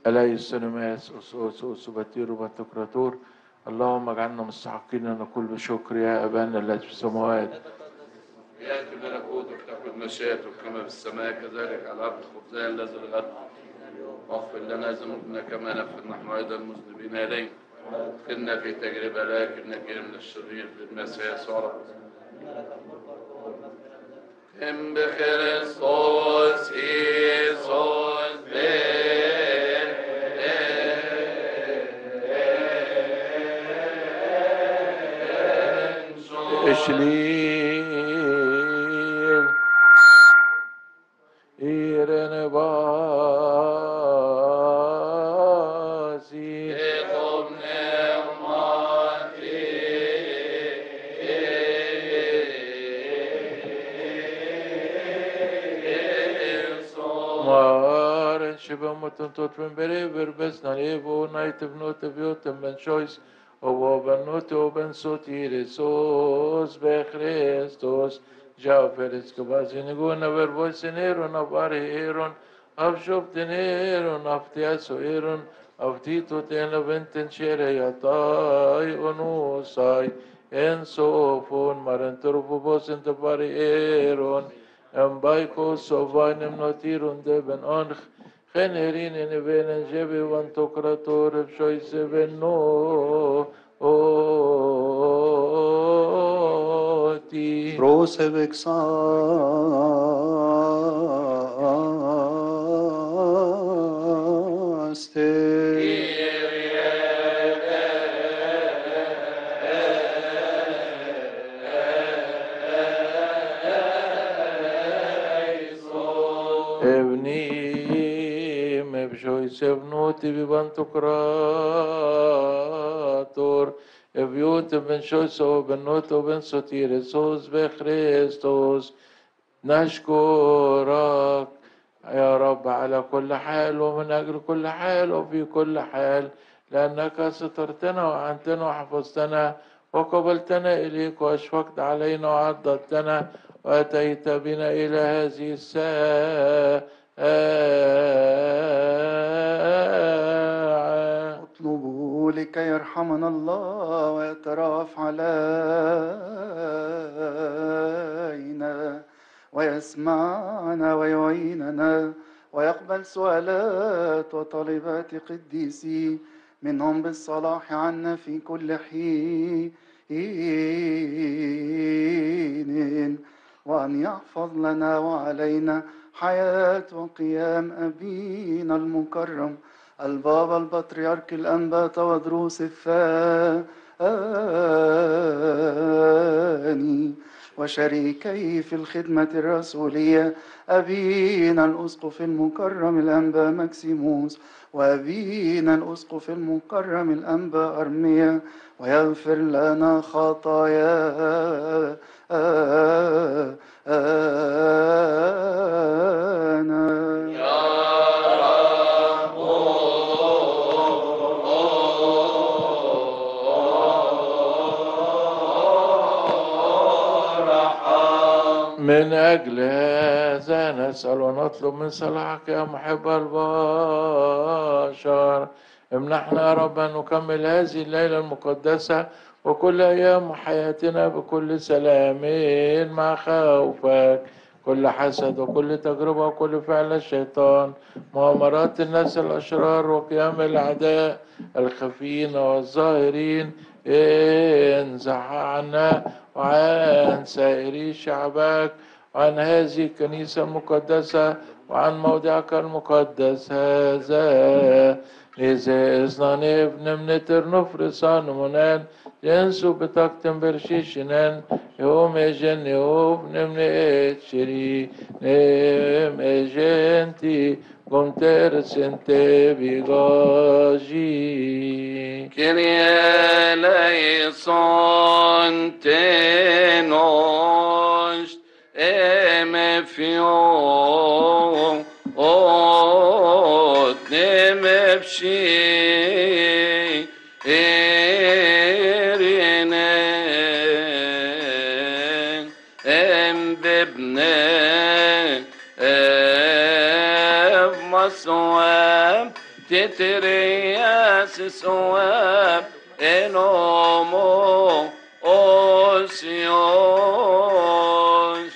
ألاي السينماس أسوس وسباتير وبنتكراتور اللهم اجعلنا مستحقين أن نقول بشكر يا أبانا الذي في السماوات يأتي ملكوتك تكن مشيئتك كما في السماء كذلك على الأرض خبزنا الذي الغد واغفر لنا ذنوبنا كما نغفر نحن أيضا المذنبين إليك ادخلنا في تجربة لكن نجينا من الشرير بالمسيح يسوع رب ام بخريستوس إيسوس بن إشليل إيرن باسي Maren shiva mutun tot from berever best na levo night of not of yotem ben choice o ben not o ben sotire sos be Christos Jaferes kavazin go na ver voice nero na bare eron av shop teneron av tiaso eron av tito ten venten chere yatai onusai en sofon maren turbos en te bare eron en baiko sovainem notirun deben onch generin in venen jebe van tokrator shoyse venno oti Prosevek saste. Evni mevshoi sevnuti vivantu krator evyut ben shoyso ben noto ben sotire sos be Christos نشكرك يا رب على كل حال ومن أجل كل حال وفي كل حال لأنك سترتنا وعنتنا وحفظتنا وقبلتنا إليك وأشفقت علينا وعضدتنا وأتيت بنا إلى هذه الساعة اطلبوا لكي يرحمنا الله ويترأف علينا ويسمعنا ويعيننا ويقبل سؤالات وطلبات قديسي منهم بالصلاح عنا في كل حين وأن يحفظ لنا وعلينا حياة وقيام أبينا المكرم البابا البطريرك الأنبا تودروس الثاني وشريكيه في الخدمة الرسولية أبينا الأسقف المكرم الأنبا مكسيموس وأبينا الأسقف المكرم الأنبا أرميا ويغفر لنا خطايانا من أجل هذا نسأل ونطلب من صلاحك يا محب البشر امنحنا يا رب أن نكمل هذه الليلة المقدسة وكل أيام حياتنا بكل سلام مع خوفك كل حسد وكل تجربة وكل فعل الشيطان مؤامرات الناس الأشرار وقيام الأعداء الخفيين والظاهرين انزح عنا وعن سائري شعبك وعن هذه الكنيسة المقدسة وعن موضعك المقدس هذا لذا إذن ابن من ترنفرسان منان ينسو بتكتم برشيشنان يوم يجن يوم من اتشري نم اجنتي قم ترسنت بغاجي Kyrie eleison tenos emefio ot nemefshi erine embebne ev maswab تترياس سواب انومو اوسيوش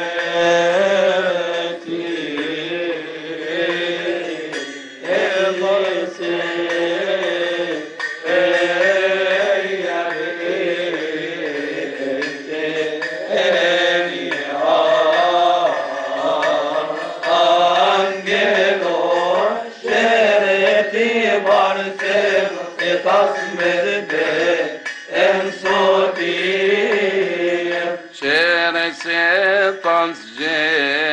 Şeresetans ce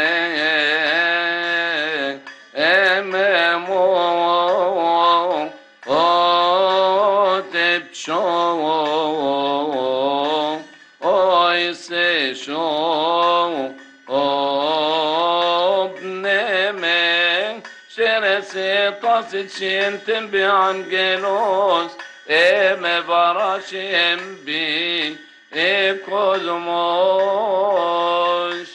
ememo o tepço o ise şo o bneme şeresetas için tembi angelos eme varaşem bin e kozmos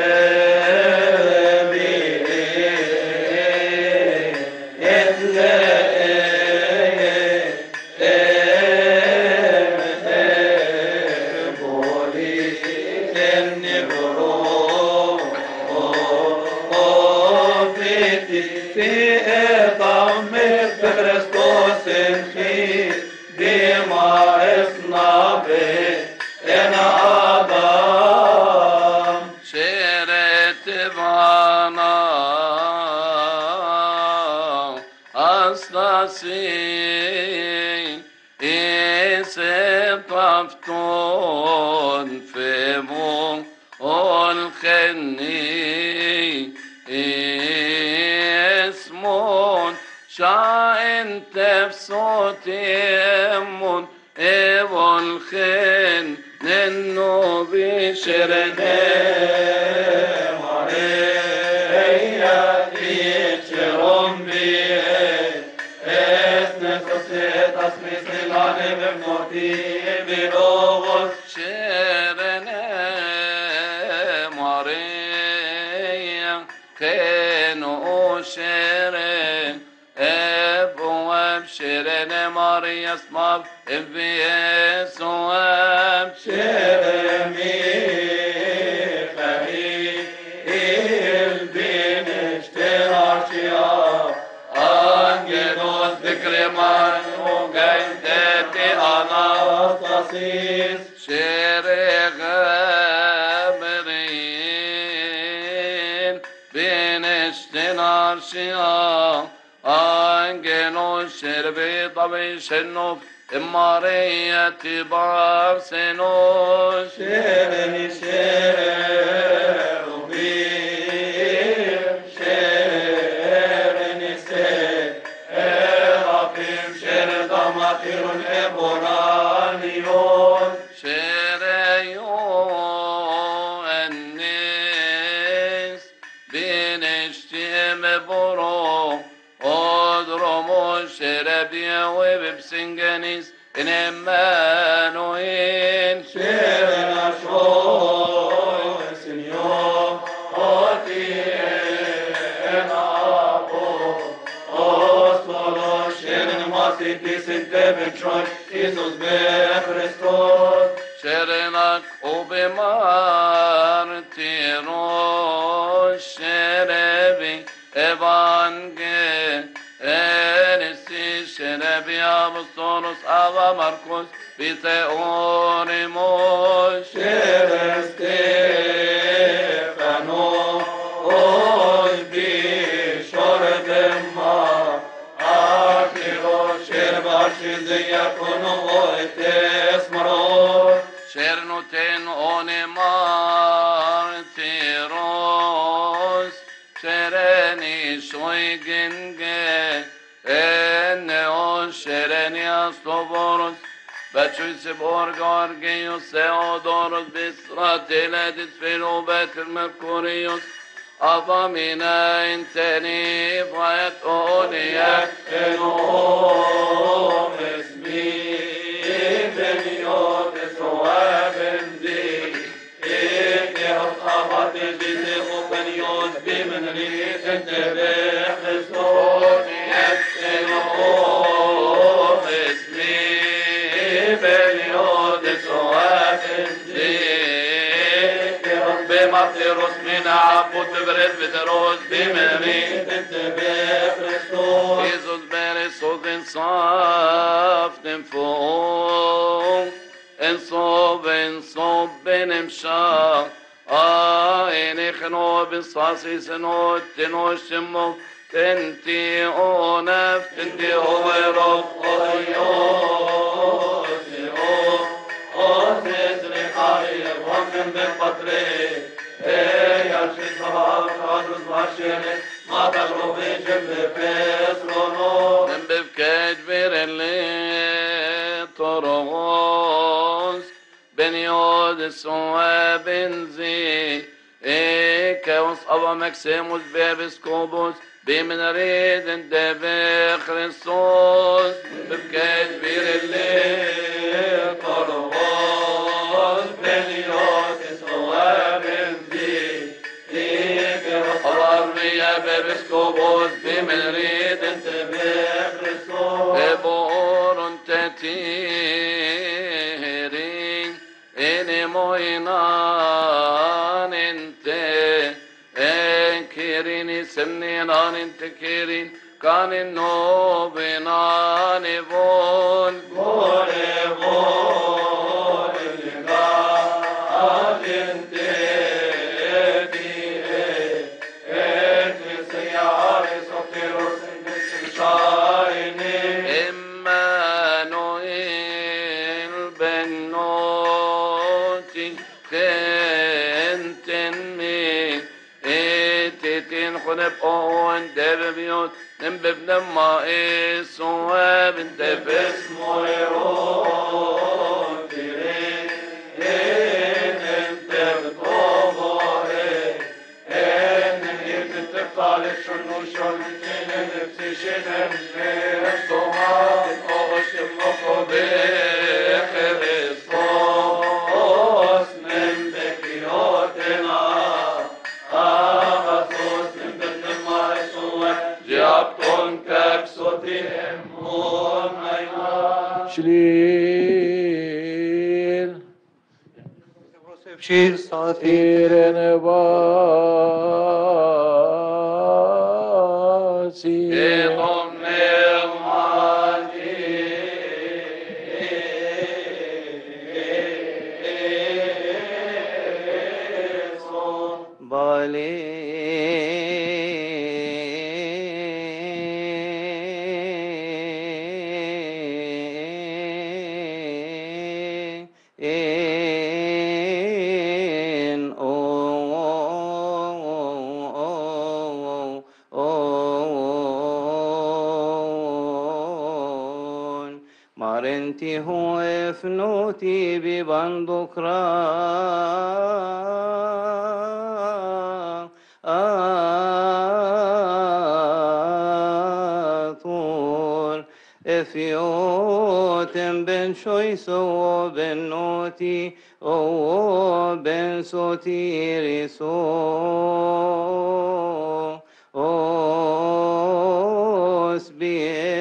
şeret bana astasi ise paftun femu ol khenni اسمون شاين تفسوتي امون ايفون خين ننو بشرنه شرنه ماريا كانوا شرن ابواب شرن ماريا اسماب ابيس واب Angelos bikreman ugaydeti anastasis şeregamrin bineştin arşiya Angelos şerbi tabi şennuf immariyeti bab senoş شريو الناس بنشتم برو اضرمو شربيا وبسنجنيس انمانوين شرنك وبمارتيرو شربي ايفانجي انسي شربي ابسطورس ابا ماركوس بيتيوريموش شرنوتين اوني مارتيروس شرني شويجنجي انه شرني استوبورس باتشويس بورغورجيوس سيودوروس بسراتيلادس فيلوبات المركوريوس أضمنا انتني فايت أولياء انهم اسمي بنيوت سواب دي إني أصحابت بيزي وبنيوت بمن ريت انت بخسوني Matteros mina abut beret viteros bimeri Jesus bere sogen saften fong En soven soben emshah Ah, en ikhno bin sasi senot teno shimo tenti onaf tenti oero oyo من بفكاج اللي طروس بن يود سوا بنزي إيه كاوس أبا مكسيموس بيبسكوبوس بمن ريد انت بخريستوس بفكاج اللي طروس بن يود سوا بنزي Arvia bebeskobos bimmerid Eborun tetirin Ene moinan inte Enkirin isemninan inte kirin Kanin nobinan evon Emmanuel benoti kenten mi etitin khuneb on debiot nembeb nemma eswab debes Giapton kapsotim mon شليل شير صافي إيرن باسي Edom in on Marenti hu efnuti bi bandukra atul Efioten ben shoyso ben noti o ben sotiriso os bi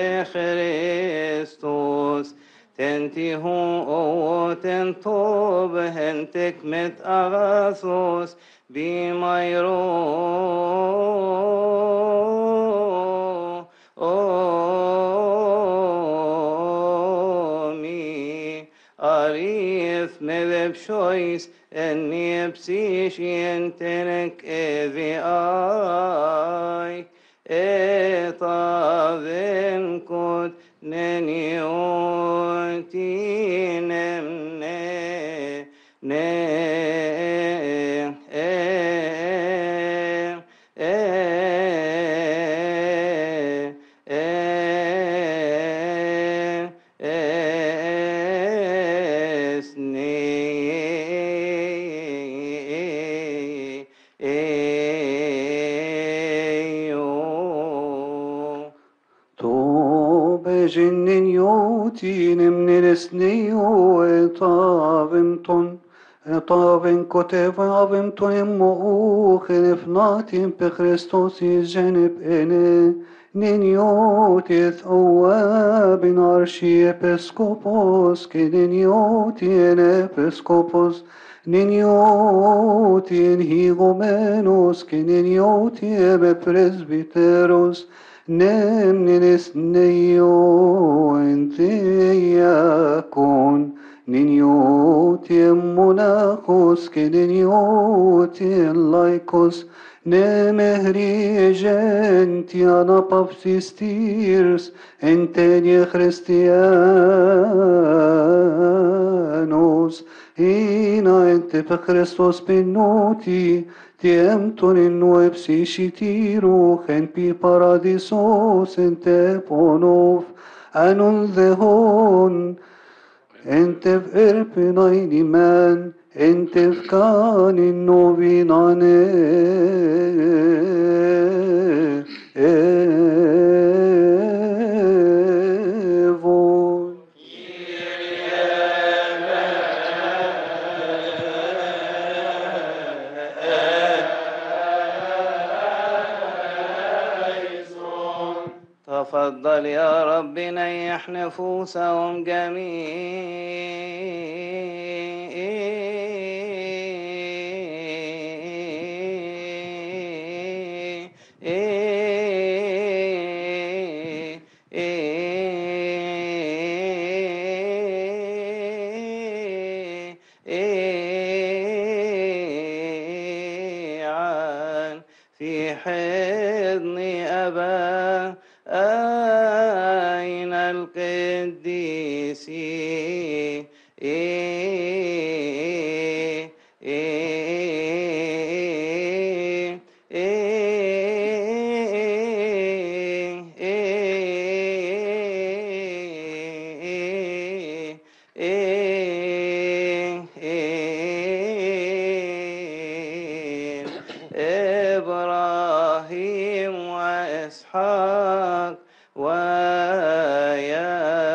Christus tentihu o tentob hentek met agathos bi mayro omi arif meveb shois enni psish yentenek evi ay etaven kod neni otinem ne ne e e e esni eyo تو بجنن يوتين من السنيو طابمتون طابن كتب عظمتون مؤخن فناتين بخريستوس جنب إني نيوتيث أواب عرشي بسكوبوس كنيوتين بسكوبوس Niniotin higomenos que niniotie me presbiteros nemninis neio entheiakon niniotiem monachos que niniotiem laicos nemehri gentiana papsistirs entenie Christianos Hina ente pe Christos penoti tiempton in nuep sicitiru gen pi paradisos ente ponov anul dehon ente erpenaini man ente kanin novinane evon تفضل يا رب نيح نفوسهم جميعا في حضن أبا أين القديس إبراهيم وإسحاق ويا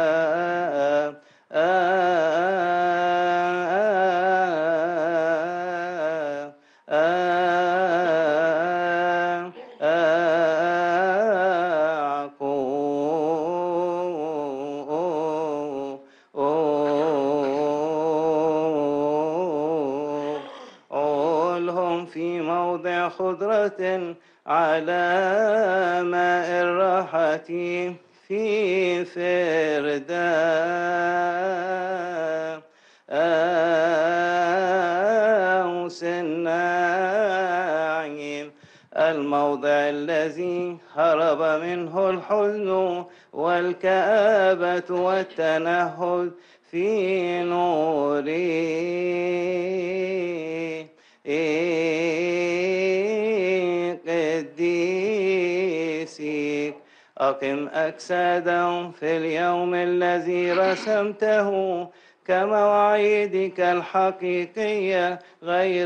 عولهم في موضع خضرة على ماء الراحة في فردا أوس الناعم الموضع الذي هرب منه الحزن والكآبة والتنهد في نور قديسك أقم أجسادهم في اليوم الذي رسمته كمواعيدك الحقيقية غير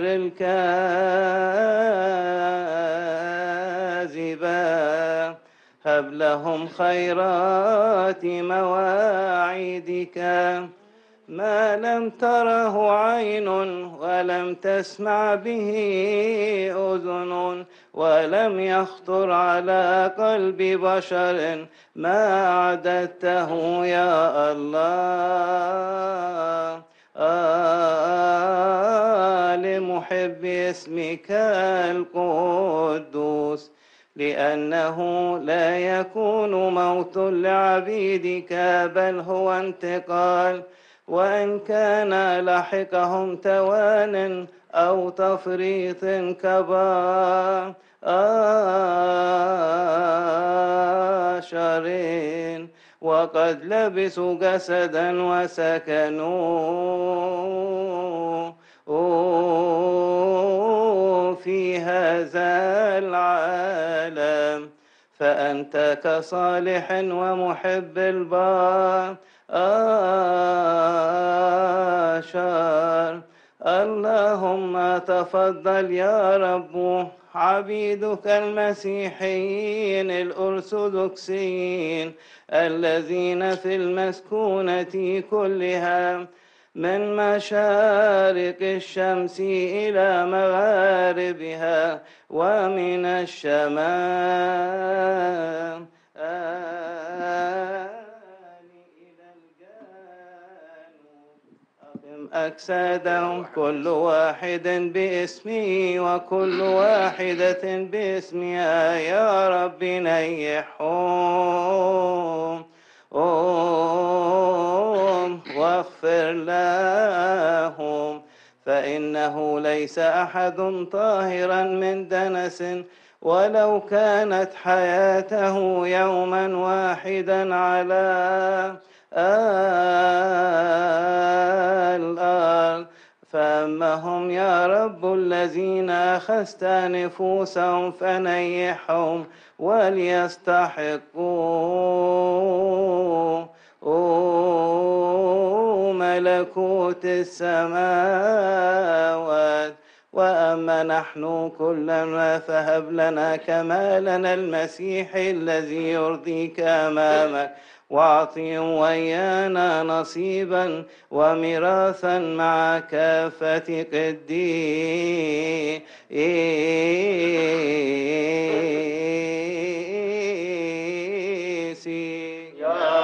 الكاذبة هب لهم خيرات مواعيدك ما لم تره عين ولم تسمع به أذن ولم يخطر على قلب بشر ما أعددته يا الله آه لمحب اسمك القدوس لأنه لا يكون موت لعبيدك بل هو انتقال وإن كان لحقهم توان أو تفريط كبار آشرين وقد لبسوا جسدا وسكنوا في هذا العالم فأنت كصالح ومحب البار آشار اللهم تفضل يا رب عبيدك المسيحيين الأرثوذكسيين الذين في المسكونة كلها من مشارق الشمس إلى مغاربها ومن الشمال آل إلى الجنوب أقم أجسادهم كل واحد باسمه وكل واحدة باسمها يا رب نيحهم أم واغفر لهم فإنه ليس أحد طاهرا من دنس ولو كانت حياته يوما واحدا على الأرض فأما هم يا رب الذين أخذت نفوسهم فنيحهم وليستحقوا ملكوت السماوات وأما نحن كلنا فهب لنا كمالنا المسيح الذي يرضيك أمامك واعطهم وإيانا نصيبا وميراثا مع كافة قديسي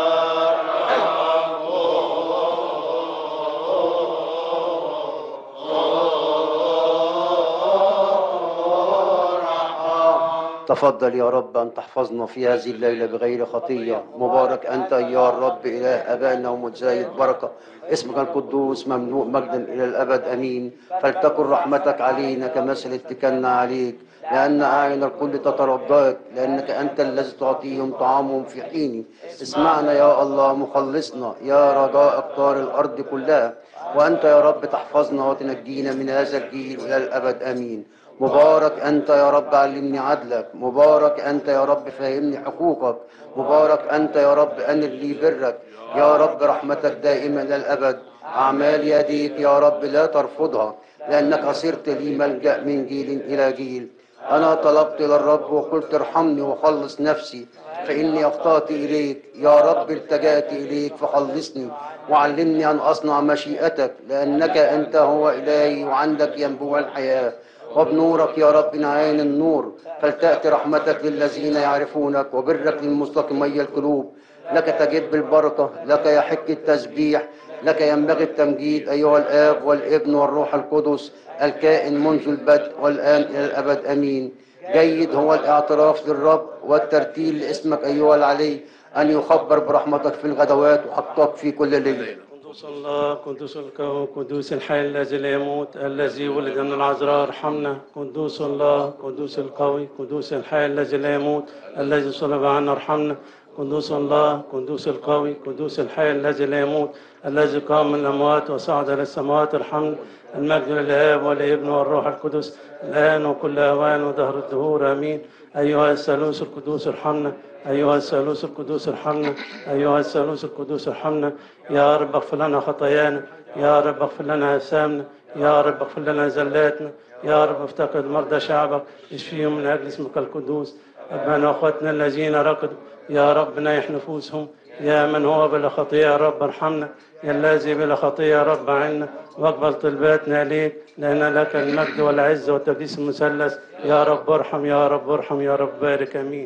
تفضل يا رب أن تحفظنا في هذه الليلة بغير خطية مبارك أنت يا الرب إله أبائنا ومتزايد بركة اسمك القدوس ممنوع مجدا إلى الأبد أمين فلتكن رحمتك علينا كمثل اتكلنا عليك لأن أعين الكل تترضاك لأنك أنت الذي تعطيهم طعامهم في حين اسمعنا يا الله مخلصنا يا رجاء أقطار الأرض كلها وأنت يا رب تحفظنا وتنجينا من هذا الجيل إلى الأبد أمين مبارك أنت يا رب علمني عدلك مبارك أنت يا رب فهمني حقوقك مبارك أنت يا رب أنر لي برك يا رب رحمتك دائما إلى الأبد أعمال يديك يا رب لا ترفضها لأنك صرت لي ملجأ من جيل إلى جيل أنا طلبت للرب وقلت ارحمني وخلص نفسي فإني أخطأت إليك يا رب التجأت إليك فخلصني وعلمني أن أصنع مشيئتك لأنك أنت هو إلهي وعندك ينبوع الحياة وبنورك يا رب نعين النور فلتأتي رحمتك للذين يعرفونك وبرك للمستقيمي القلوب لك تجب البركة لك يحق التسبيح لك ينبغي التمجيد أيها الآب والابن والروح القدس الكائن منذ البدء والآن إلى الأبد أمين جيد هو الاعتراف للرب والترتيل لاسمك أيها العلي أن يخبر برحمتك في الغدوات وحقك في كل ليلة قدوس الله قدوس الكون قدوس الحي الذي لا يموت الذي ولد من العذراء ارحمنا قدوس الله قدوس القوي قدوس الحي الذي لا يموت الذي صلب عنا ارحمنا قدوس الله قدوس القوي قدوس الحي الذي لا يموت الذي قام من الاموات وصعد الى السماوات ارحمنا المجد للاب والابن والروح القدس الان وكل اوان ودهر الدهور امين ايها الثالوث القدوس ارحمنا أيها الثالوث القدوس ارحمنا أيها الثالوث القدوس ارحمنا يا رب اغفر لنا خطايانا يا رب اغفر لنا آثامنا يا رب اغفر لنا زلاتنا يا رب افتقد مرضى شعبك اشفيهم من أجل اسمك القدوس أبانا وأخواتنا الذين رقدوا يا رب نيح نفوسهم يا من هو بلا خطية يا رب ارحمنا يا الذي بلا خطية يا رب عنا واقبل طلباتنا ليك لأن لك المجد والعز والتقديس المثلث يا رب ارحم يا رب ارحم يا رب بارك آمين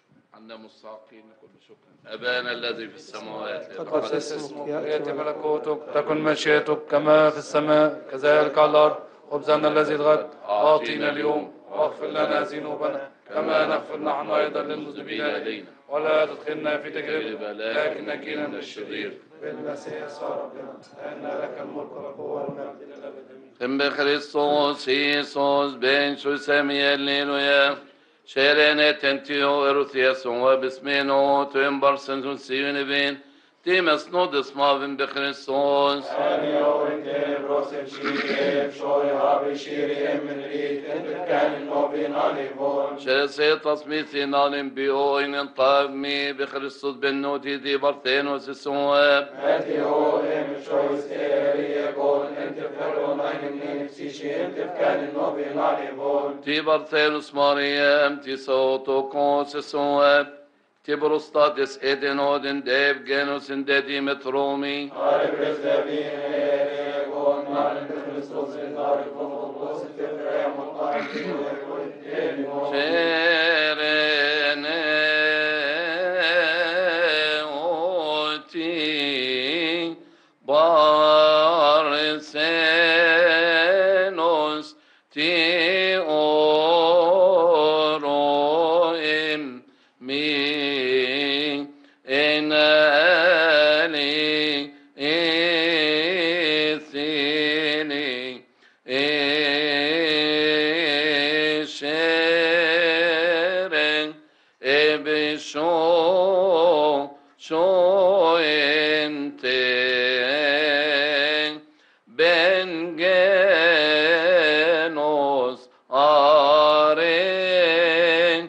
عنا مستحقين كل شكر أبانا الذي في السماوات تقدس اسمك يأتي يأتي ملكوتك تكن مشيئتك كما في السماء كذلك على الأرض خبزنا الذي الغد أعطينا اليوم واغفر لنا ذنوبنا كما نغفر نحن أيضا للمذنبين إلينا ولا تدخلنا في تجربة لكن نجينا من الشرير بالمسيح يسوع ربنا لأن لك الملك والقوة والمجد إلى الأبد آمين Tym by Chrystus, Iisus, bęciu semi Alleluja. Kärene tentio erotieson och besmeno, tym barsen som syvende vin. Times nåddes maven be Kristus. Käre setas mitt i nalen by och ingen tav mi be Kristus benoti di bartenos i soe. Ti bartenos Mariam, ti soto kos i soe. Ti brostatis eden odin dev genus in dedi metromi. Serene oti baris mi enali ithini eshere ebisho shoente ben genos aren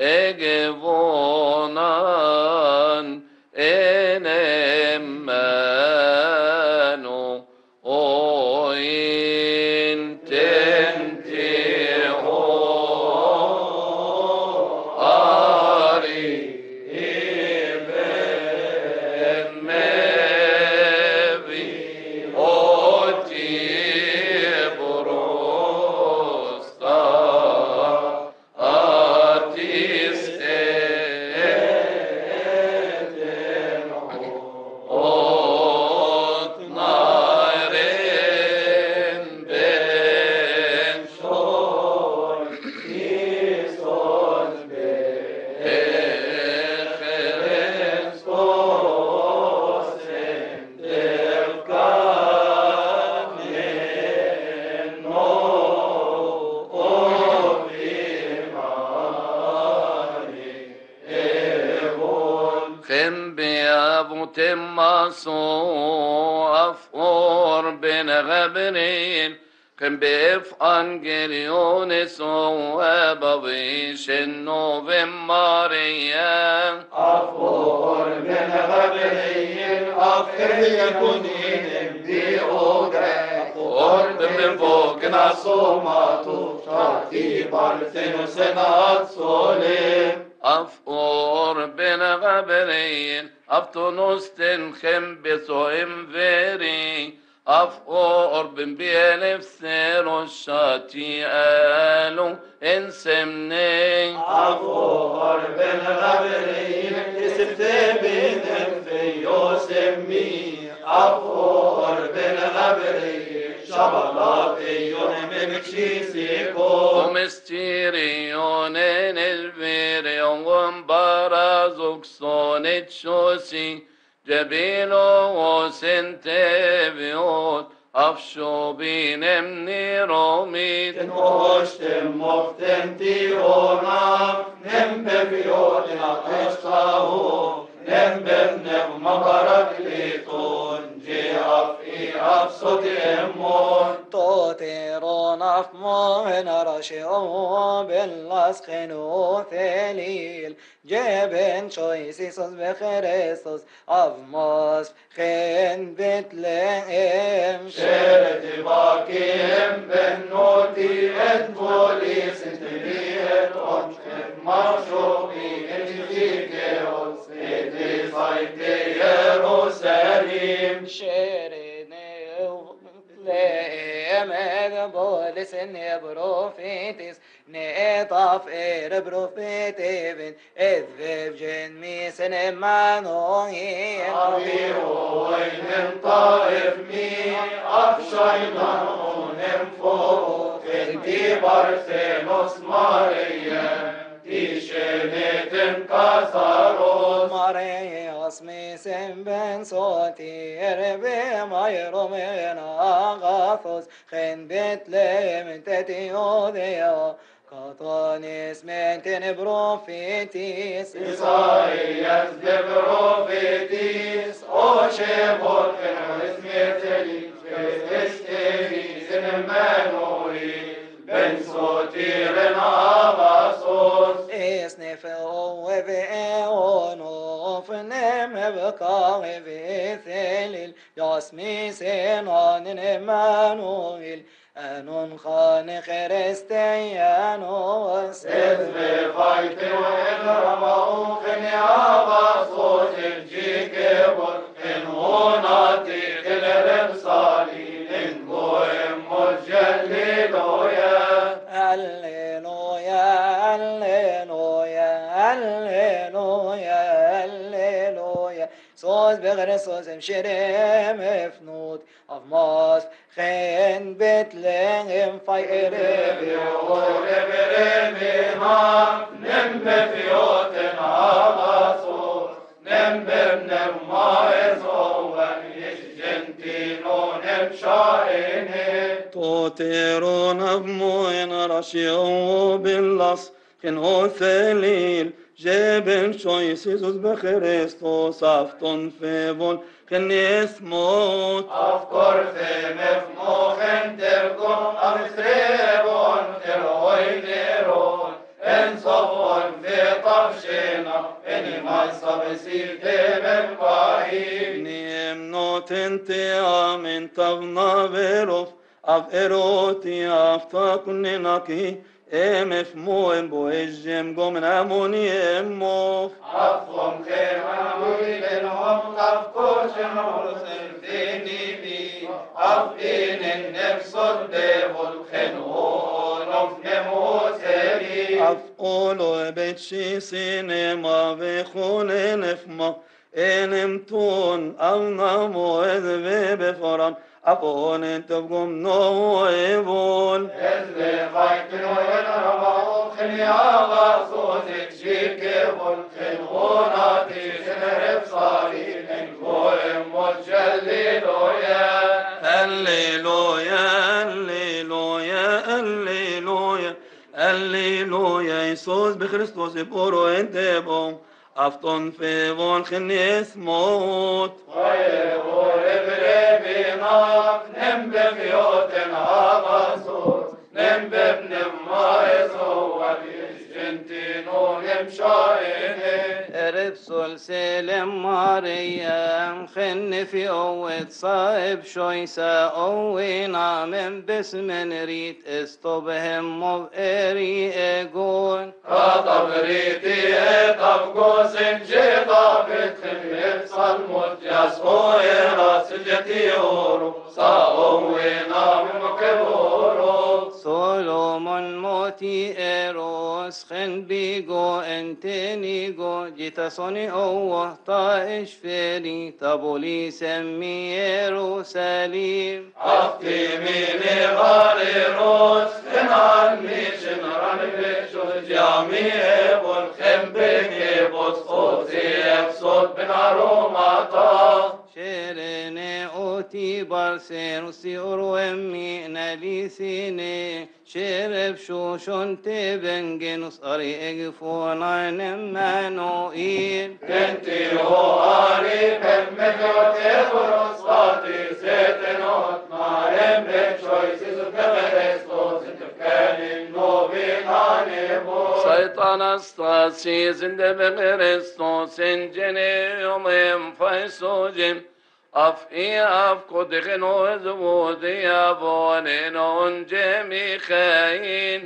egevonan enemmano o intenti ari iben mevi oti brosta atis ot naren ben shor Isos becheren stosen del kanen no ovimani evon Fem beavutem maso afor ben غبرين كان بيف انجليونس وابويش النوفم ماريا أفور من غبرين أفر يكونين دي أوغا قرب من فوق نصوماتو شاكي بارثين سنات سوليم أفور بن غبرين أفتونوستن خم بسوهم فيري أفور بن بيلف سيرو الشاتي آلو انسمني أفور من غبرين استبين في يوسمي أفور من غبرين شبلات يون من كشيسيكو ومستيريون الفيري ومبارزوك صونت شوسي جبيلو وسنتبيوت أفشو بينمني روميد Noștem moftem tiona, nem beviolina testahu, nem bevnev mabarakliton, jeaf i afsoti emmon. تطيرون أفمان رشعوا باللسخن وثليل جبن شويسيسوس بخريستوس أفماس خين بتلهم شرت باكيم بنوتي اد بوليس انتبي اد انشف مرشوقي انتبيكي وسيدي صيتي يروساليم شيريني لأمد بولس بروفيتس نطاف إير بروفيتيفن إذ جن ميسن مانوين أبيرو وين طائف مي أفشينا ونمفو انتي بارسينوس ماريا تيشنت انكسروس مارياس ميسن بن صوتير بمايرو من أغاثوس خن بتلم تتيوديا كاتانيس من تنبروفيتيس إسائياس دبروفيتيس أوشيبوت كنوزميتلي فيستيري سنمانوري بن صوتير ناباسوس اسنف وبئون فنم بقاغ بثليل ياسمي سنان مانويل أنون خان خريستيانوس إذ بفايت وإن رموا خني أباسوس الجيكبر إن هوناتي خلال صالي إن قوم مجللويا هللويا هللويا هللويا هللويا صوت بغرسوس مشرم فنوت of Mos Chen Bethlehem Fire بيور برمي ما نم بفيوت Sheben shois Jesus bechristos afton fevon knes mot Auf Korfe mef mochen der Gom am Strebon der Oineron En sofon vetam shena En iman sabesil temem vahim nim noten te amen tavna verof av eroti afta kunnenaki emef mo embo ejem gomen amoni emmof Afom kem amulen hom af koshen hosen fini vi Af inen nefsot devol chen on of nemosevi af olo bet sinema vechone nefma enem ton avna mo edve beforam aponen tavgom no evol Ezle vaykin o el rama chen yava sozit shike vol chen onati shenef salin en goem mot jalliloya هللويا هللويا هللويا هللويا يسوس بخريستوس بورو انتبو افتون في فون خنيس موت اربسول سلم مريم خن في قوة صاحب شويسة قوينا من باسم ريت استبهم مبقري اجون سولومون موتي ايروس خن بيجو انتنيجو جيتا سوني اوه طائش فيري طابولي سمي يروساليم شيرني اوتي بارسين وسيور ومي ناليسيني شرب شوشون تبنجن وصاري اقفون عن مانوئيل Satan Astasi zinde bemerestos engene yomem faisojim af i af kodegen o zvodi avonen on jemi khain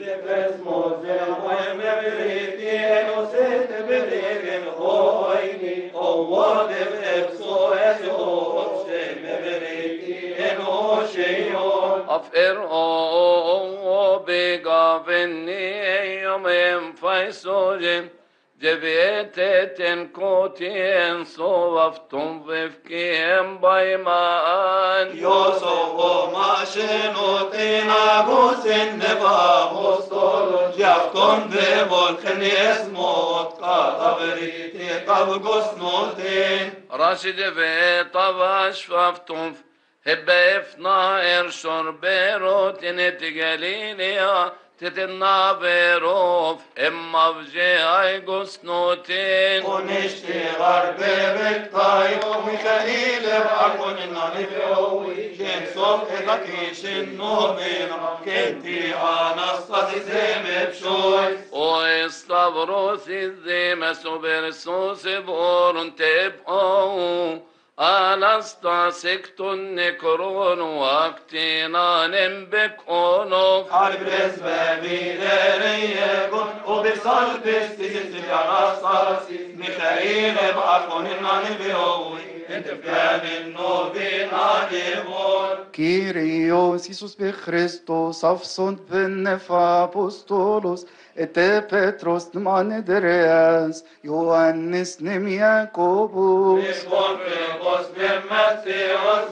af er o begavenni yomem faisojim Cebiyeten kotien sovaftum vefkiem bayman Yosovo mashenoti nagusin neva apostolon Jafton devol khnes mot katavriti kavgos notin Rashid ve tavash vaftum Hebefna er shorberot inet galilia Titinna verof emmavje ay gusnotin ونشتي غربي بالطايق وميخائيل بأكون الناني في قوي جين صوت إغاكيش النوبين كنتي أنستاسي زي بشوي O stavros izime sobersos vorun teb'o Anastasik tun nekron vaktina nembek ono حرب رزبابي لريكم وبصلب استيزي أنستاسي ميخائيل بأكون الناني في قوي انت بكان النوبين عجبون Kyrios Iisus pe Christos, avsont bennefa apostolos, ete Petros nem Andreas, Johannes nem Jakobus, Misbon Filipos nem Mattheos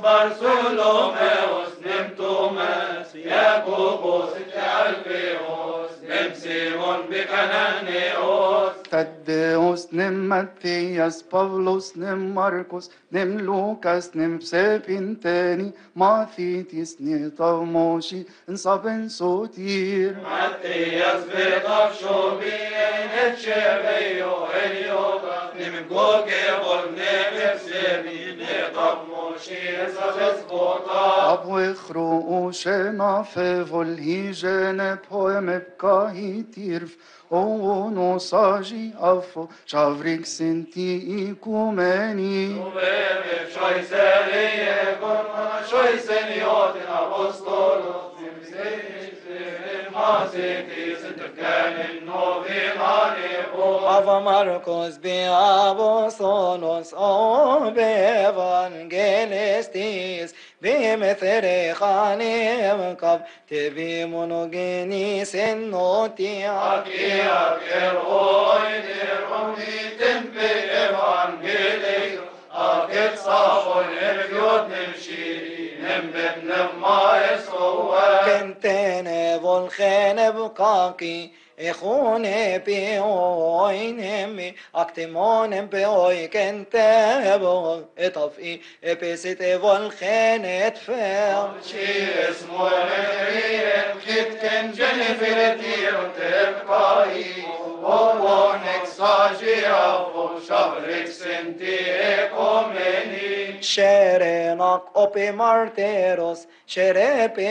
Bartholomeos nem Thomas Jakobos et Alpheos nem امسيون بكنانيوس Taddeus, nem Matthias, Pavlos, nem Marcos, nem Lucas, nem Sepinteni, Mathitis, nem Tavmoshi, en Saben Sotir. ماتياس بطف شوبين اتشبيو اليوغا نم جوجي والنم بسبي نطب موشي سبس بوطا Abo echro shena fevol hijene poeme bkahi tirf, o no saji afo, shavrik senti ikumeni. وبيم شوي سرية كنا شوي سنيوت أبوستول ماسيتي ستكان النوبي غالبو Ava Marcos be apostolos o be evangelistis be metherechanim kav tevi monogenis en notia Aki akir oini romi tempe evangeli Akit safon evjot nimshiri nembet nemma eswa kentene volchene bukaki Echone pe oinem aktemonem pe oi kentebo etafi epesit volchene etfer شي اسمه مغريم كت كان جنفر تير تبقاي وونك ساجي أفو شهرك سنتي كومني Sherenak ope marteros, sherepe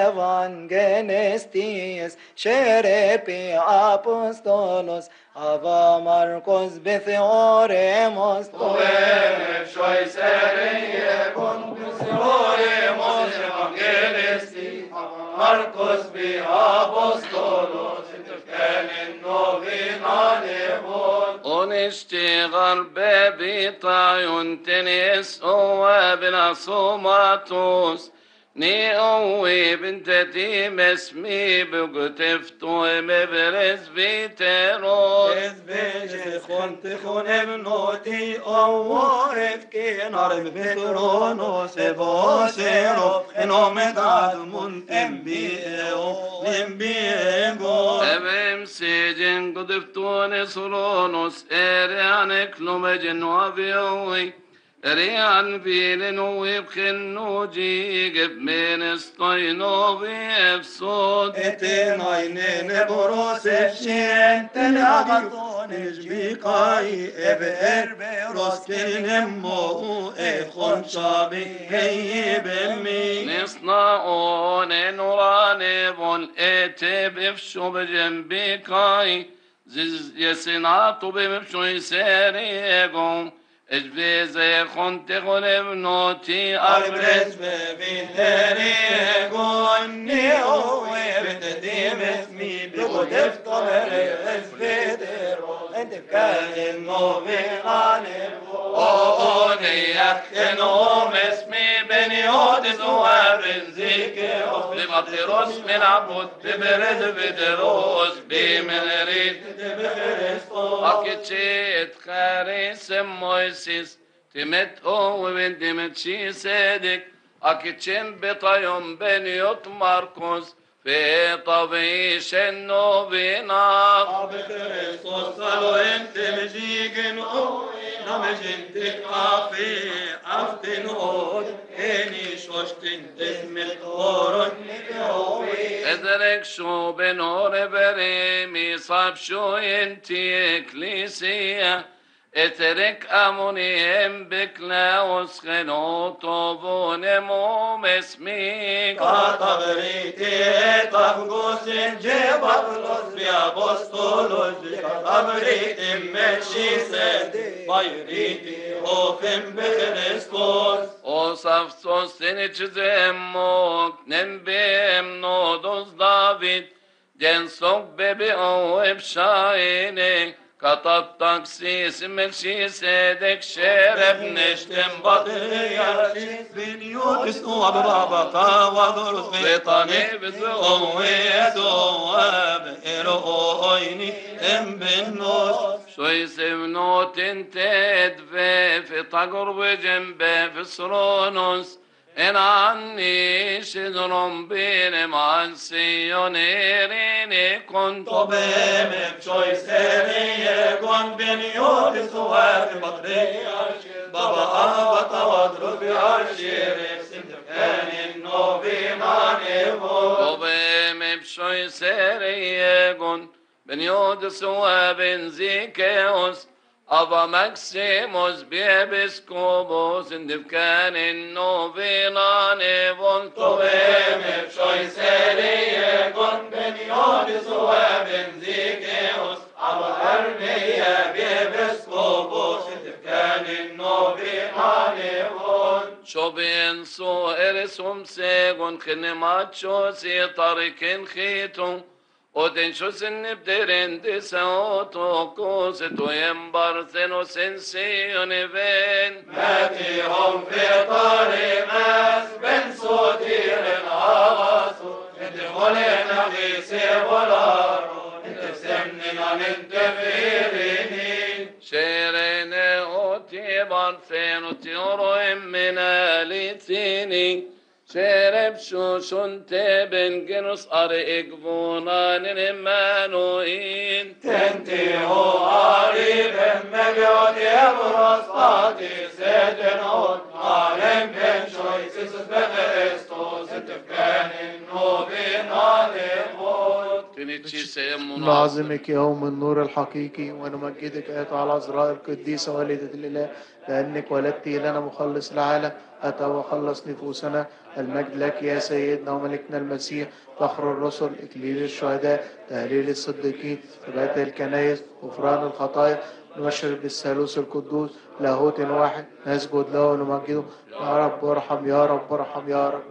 evangelistis, sherepe apostolos, ava Marcos betheoremos وين شوي سرية كنت سوري موز evangelisti Marcos بي أبوستولوس كان النوبينا نبوت ونشتغل ببيطايون تنس وابن صوماتوس ني اوي بنت تيم اسمي بقتفتو مبرز بيتروس Ez beje khont khonem noti awaref ke narem betrono se vosero enomet admun embio embio Ebem sejin قدفتون سرونوس اريانك لومجن وابيوي ريان فيلن ويبخنو جيجب من استينو بيفسود etenainen boros efshen ten agaton jbikai ev erbe roskenem mo e khonshabi hey bemmi نصنعون نورانبون اتب افشو بجنبكاي زز يسنعطو بمبشو يساريقون اجبي زي خنت غنب نوتي Albres أبرز bevinteri gonni o evtedim esmi bigodef tamere esvedero ente kanin novinane o neyat enom esmi beniot zuabin zike بمطرس من عبود ببرد بدروس بمن ريد أكتشيت خارس مويسيس تمت او وين تمت شي سيدك أكتشن بطيوم بنيوت ماركوس في طبيش النوبينا Kristus salo ente mejigen o namejin tek afi aftin od eni shoshtin tesmet oron ادرك شو بنور بريمي صاب شو انتي اكليسيا اترك امونيهم بكلاوس خنو طوبون موم اسميك Katabrite tavgosin jebablos bi apostolos Katabrite mechi sed bayriti ofem be Christos وصفصو سنج زموك ننبيم نودوس دافيد جن صوك بيبي او بشايني كتب تاكسيس ملشي سيدك شرب نشتم بطيا بنيوتس وبرابطا وضرس بطني بزويس واب إلويني ام بالنص شو يسمنو تنتد في في تقرب جنبه في سرونوس En anni sidron bine man sionerini konto Tobem choy seriye gon ben yod suat patriarch Baba aba tawadru bi arshir simtkan no bi manevo Tobem bshoy seriegon ben yod sua ben zikeos Ava Maximus Biebiskobos in Divkanin Novinane Volto Tobem choy seriye gon ben yod suat ben zikeos Aba armeya bi beskobos simtkan no bi manevo Shobin so eresum segon kinemacho si tarikin khitum Odin shusin nibdirin disaoto kosetu yembar seno sension even ماتيهم في طريق بن صدير عغاسو ندخل نغيس والارو نتسمن ننتفيرين شيرين اوتي بارسين وتيورو من اليتيني شرب شوشون تبن جنوس ارئك فونان المانوين تنتهو قريب مليون يبرز قاضي سيدنون عالم بن شوي سيسوس بخريستوس تفكان النوبين عليمون تنتشي سيمون نعظمك يوم النور الحقيقي ونمجدك أيتها العذراء القديسة والدة الإله لأنك ولدت لنا مخلص العالم أتى وخلص نفوسنا المجد لك يا سيدنا وملكنا المسيح فخر الرسل إكليل الشهداء تهليل الصديقين ثبات الكنائس غفران الخطايا نبشر بالثالوث القدوس لاهوت واحد نسجد له ونمجده يا رب ارحم يا رب ارحم يا رب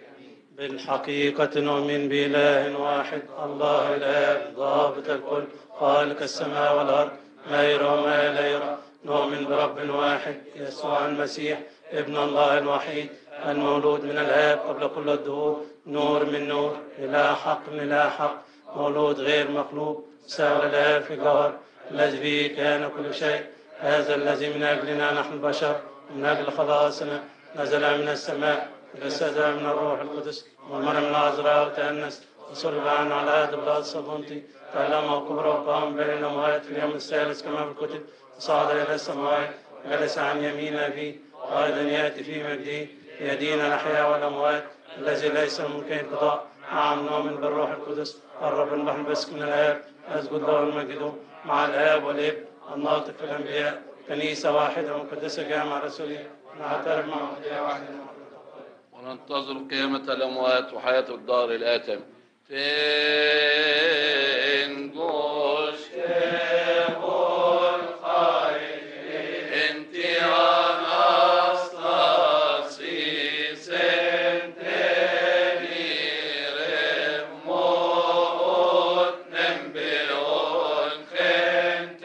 بالحقيقة نؤمن بإله واحد الله الآب ضابط الكل خالق السماء والأرض ما يرى وما لا يرى نؤمن برب واحد يسوع المسيح ابن الله الوحيد المولود من الآب قبل كل الدهور نور من نور إله حق من إله حق مولود غير مخلوق ساوى الآب في جوهر الذي به كان كل شيء هذا الذي من أجلنا نحن البشر من أجل خلاصنا نزل من السماء جسد من الروح القدس ومر من العذراء وتأنس وصلب عنه على يد بلاد صبونتي تألم وكبر وقام بين الأموات في اليوم الثالث كما في الكتب وصعد إلى السماوات جلس عن يمين أبيه وأيضا يأتي في مجده يدين الأحياء والأموات الذي ليس ممكن انقضاء نعم نؤمن بالروح القدس الرب المحل بسك من الآب أسجد له المجد مع الآب والابن الناطق في الأنبياء كنيسة واحدة مقدسة جامعة رسولية نعترف مع مهدية واحدة وننتظر قيامة الأموات وحياة الدار الآتم تنجوش انت انا اصلاسي سنتني رموت نمبيون خنت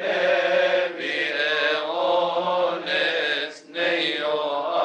بيئون اسنيو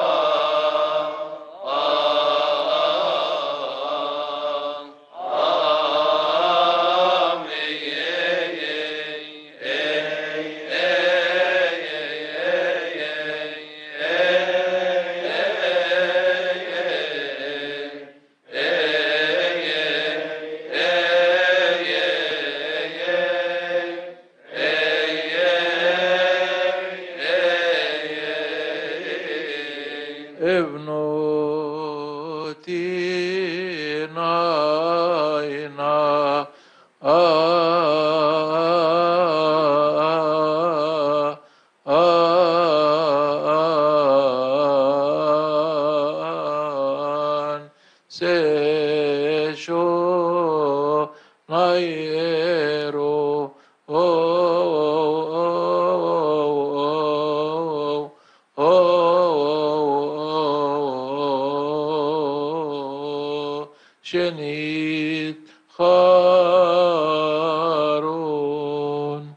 ابنتي ناينا آه آه سيشو نايرو شنيد خارون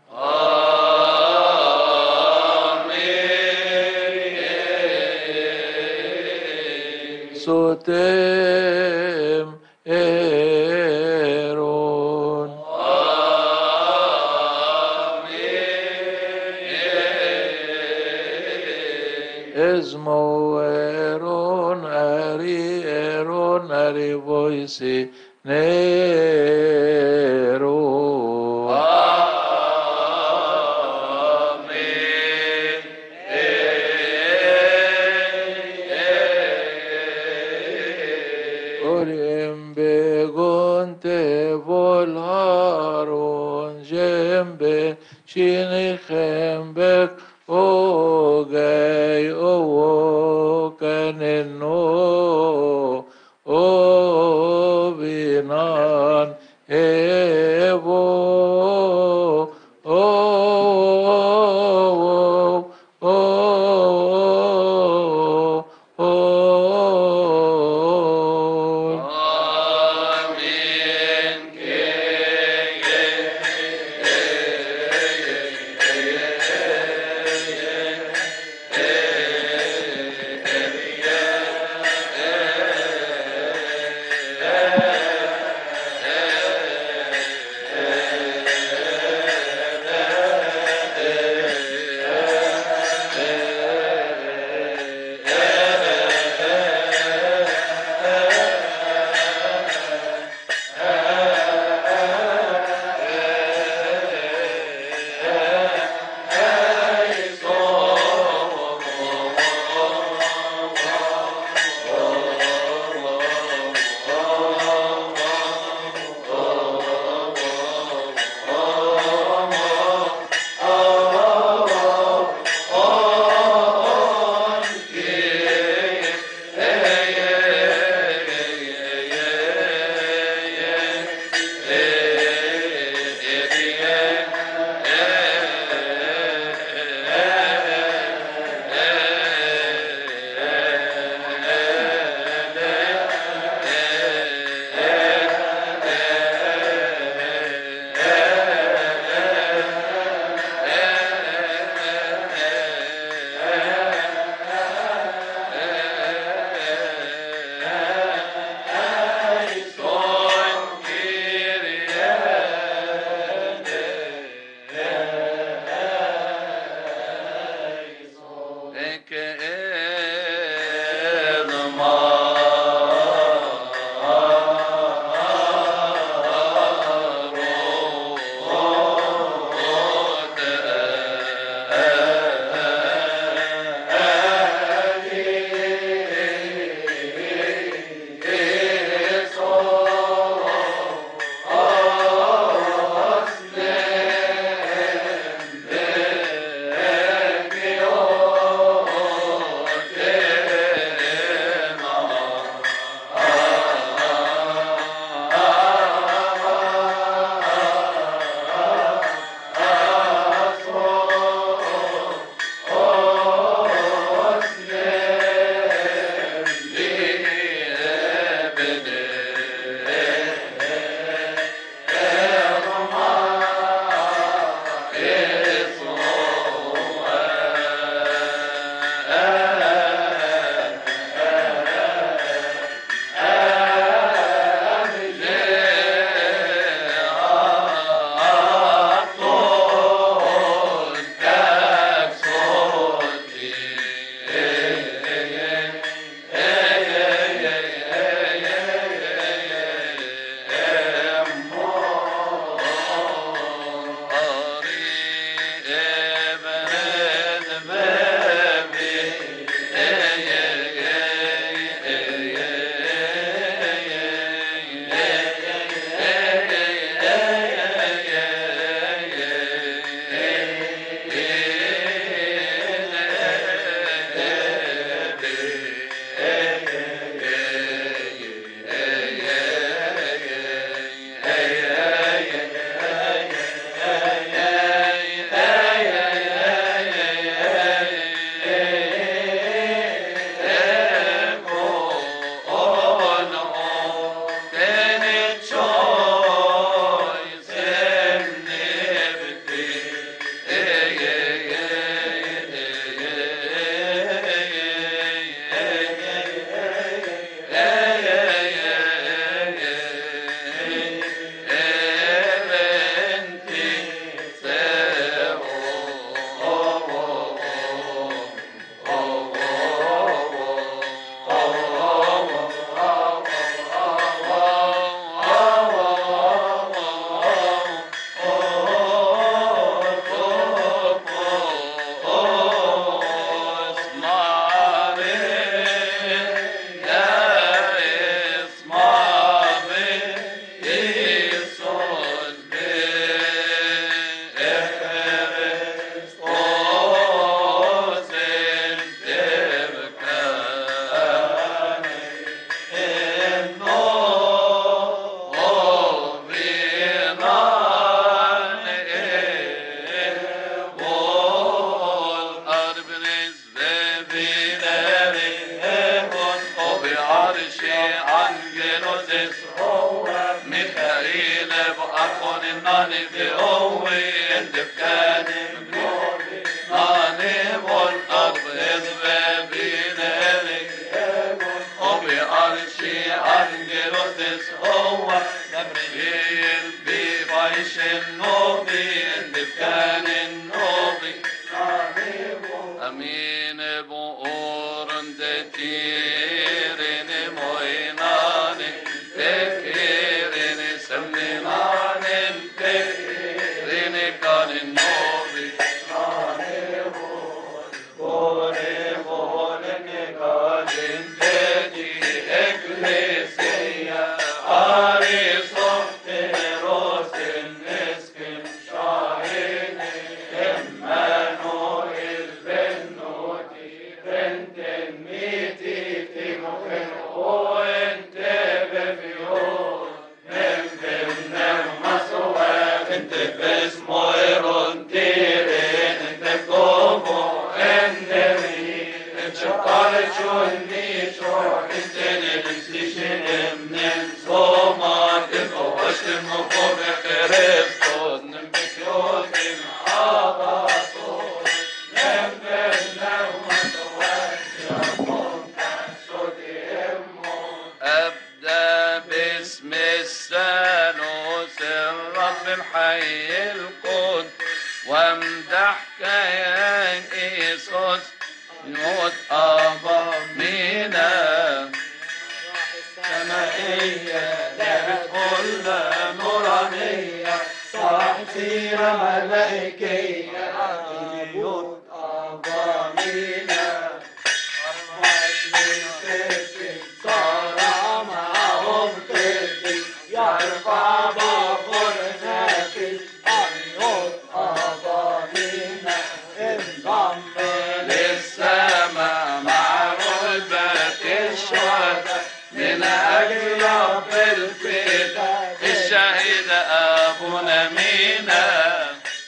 سوتم ايرون اسمو ايرون اري cari voisi nero. Olim begonte volharon jembe shinichem bek ogay owo kaneno obinan evo oh oh oh Oh ناني بقوة انت بكان النوبي ناني والأرض إزبابين إليك وبأرشي أنجلوتس هو نبريل بفايش النوبي انت بكان النوبي أمين بؤورن تتيرن مويناني تكيرن سمنان تكيرن كان النوبي بوري بورن كان تدي إكليسيا أري صوت روس النسكن شاهين إمانوئيل بنوتي بنت الميتي تمكن وانت بفيون من بمن مسوات انت باسمه يرنتيرين انت كومو انمي انت شقال شوني شوح انت نبسيشن من صومات انقوشت المقوم خريستوس نمبك يوتي عباسوس أبدأ باسم الثالوث الرب الحي القدس وامدحك يا إيسوس نوت أبا مينا سمائية لعبة كلها نورانية صاحب سيرة ملائكية بيوت أبا مينا صار معهم قدس يرفع بخور نافذ أيوت أبانينا انضم للسماء مع رتبة الشهداء من أجل رب الفداء الشهيد أبونا مينا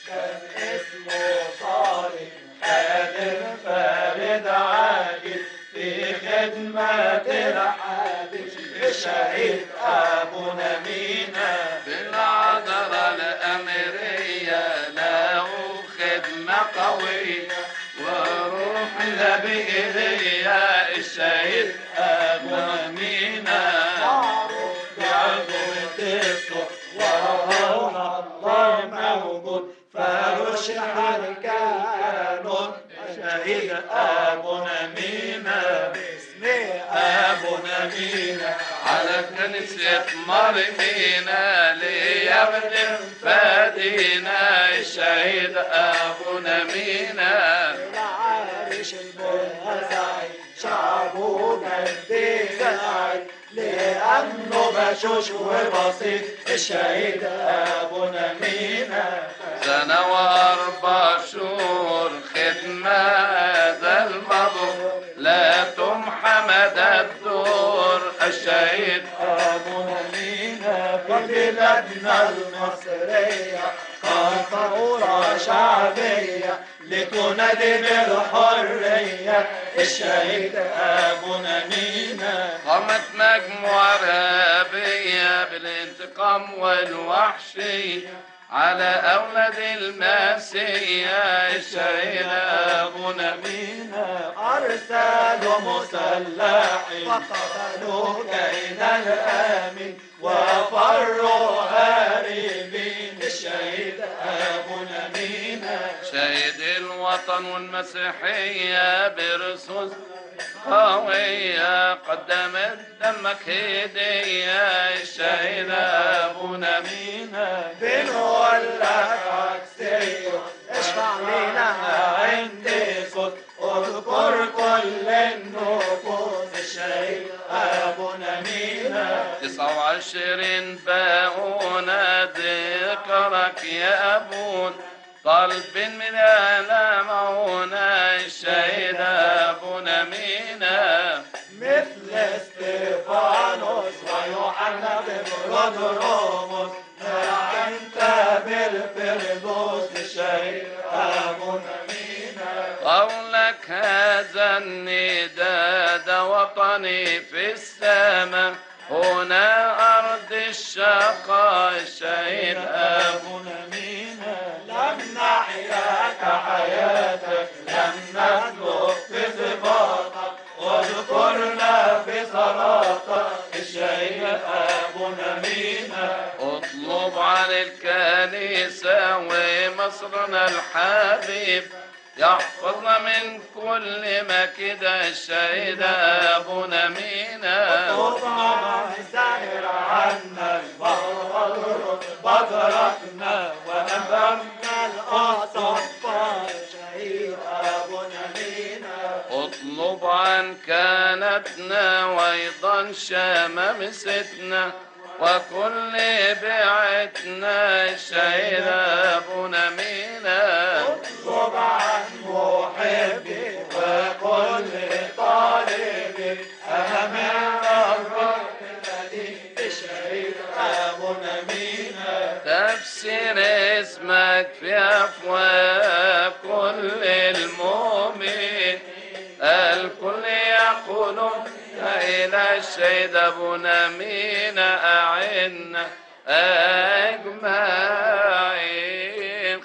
اسمه صالح خادم فارد عاجل في خدمة الحادث الشهيد أبونا مينا بالعذراء الأمرية له خدمة قوية وروح النبي إليا الشهيد أبونا مينا معروف بعظمة الصوت وهو الله موجود فارش الكانون شهيد أبونا مينا باسم أبونا مينا على كنيسة مرمينا ليبدأ فادينا الشهيد أبونا مينا العرش المنزعج شعبه جد سعيد لأنه بشوش وبسيط الشهيد أبونا مينا سنة وأربع شهور خدمة ذا المبروك لا تمحى مدى الدور الشهيد أبونا مينا في بلادنا المصرية قد ثورة شعبية لتنادي بالحرية الشهيد أبونا مينا قامت مجموعة إرهابية بالانتقام والوحشية على أولاد المسيح الشهيد أبونا مينا أرسلوا مسلحين وقتلوا كيد الآمن وفروا هاربين الشهيد أبونا مينا شهيد الوطن والمسيحية برسوس قوية قدمت دمك هدية الشهيد أبونا مينا بنقول لك عكسية اشفع لنا عندي صوت اذكر كل النفوس الشهيد أبونا مينا تسعة وعشرين باقونا ذكرك يا أبونا طلب من معونا الشهيد أبونا مينا مثل استفانوس ويوحنا ببرودروموس أنت بالفردوس الشهيد أبونا مينا قولك هذا النداء ده وطني في السماء هنا أرض الشقاء الشهيد الشهيد أبونا مينا لم نحياك حياتك لم نسلك في صفاتك واذكرنا في صلاتك الشهيد أبونا مينا اطلب عن الكنيسة ومصرنا الحبيب يحفظنا من كل ما كده الشهيد أبونا مينا طبعا سائر عنا البحر بدركنا ونبمنا الأصفار شهيد أبونا مينا اطلب عن كانتنا وايضا شمامستنا وكل بيعتنا الشهيد ابونا مينا اطلب عن محبي وكل طالبي أمام الرب الذي شهيد أبونا مينا تفسير اسمك في افواه كل المؤمن الكل يقولون إلى الشهيد أبونا مينا أعنا أجمعين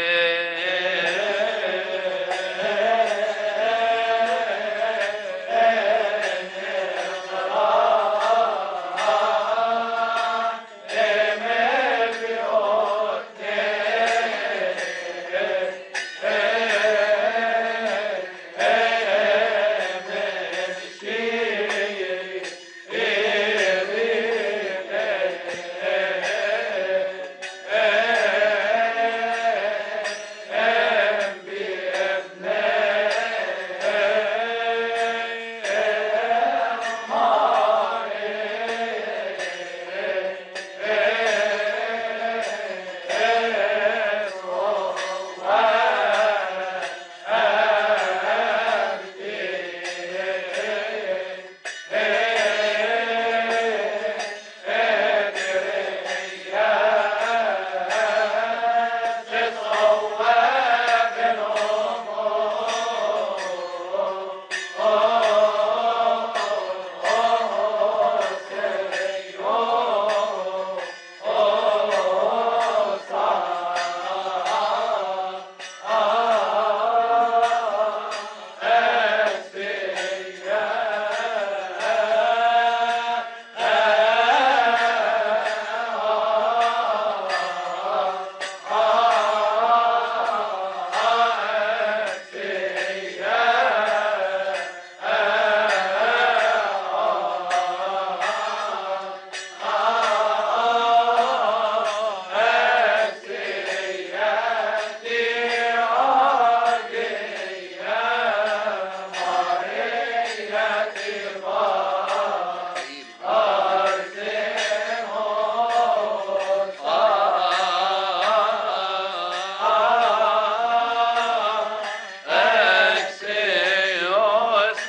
أكسيوس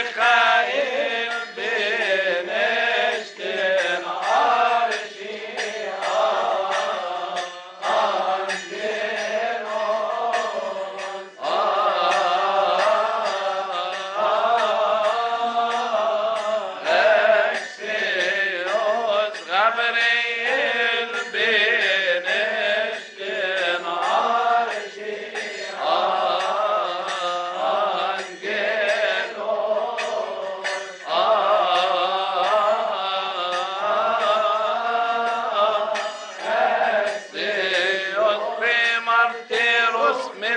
ميخائيل بنشتن عرشي أكسيوس غبريل بنشتن عرشي من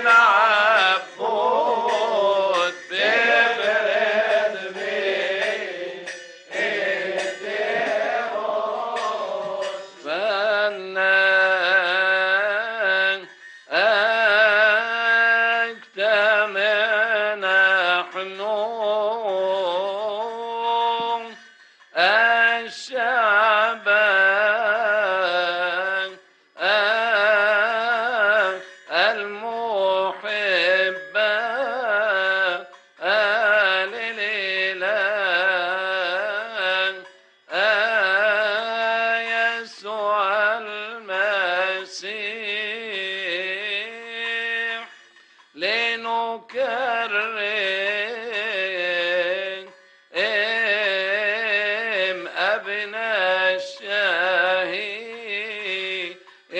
عبود ببرد بيه فنان أكتمنا حنون الشعب المحب لله يسوع المسيح لنكرم أبناء الشهيد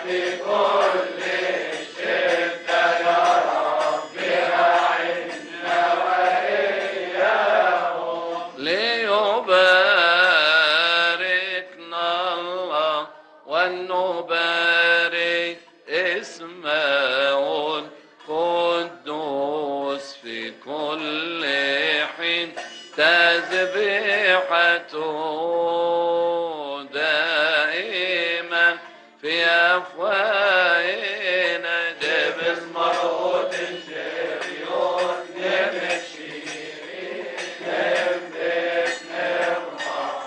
في كل الشدة يا رب أعنا وإياهم ليباركنا الله ونبارك اسمه القدوس في كل حين تسبيحته دائما في أفواهنا دبس مربوط الشريون نمشي نلبس نرمى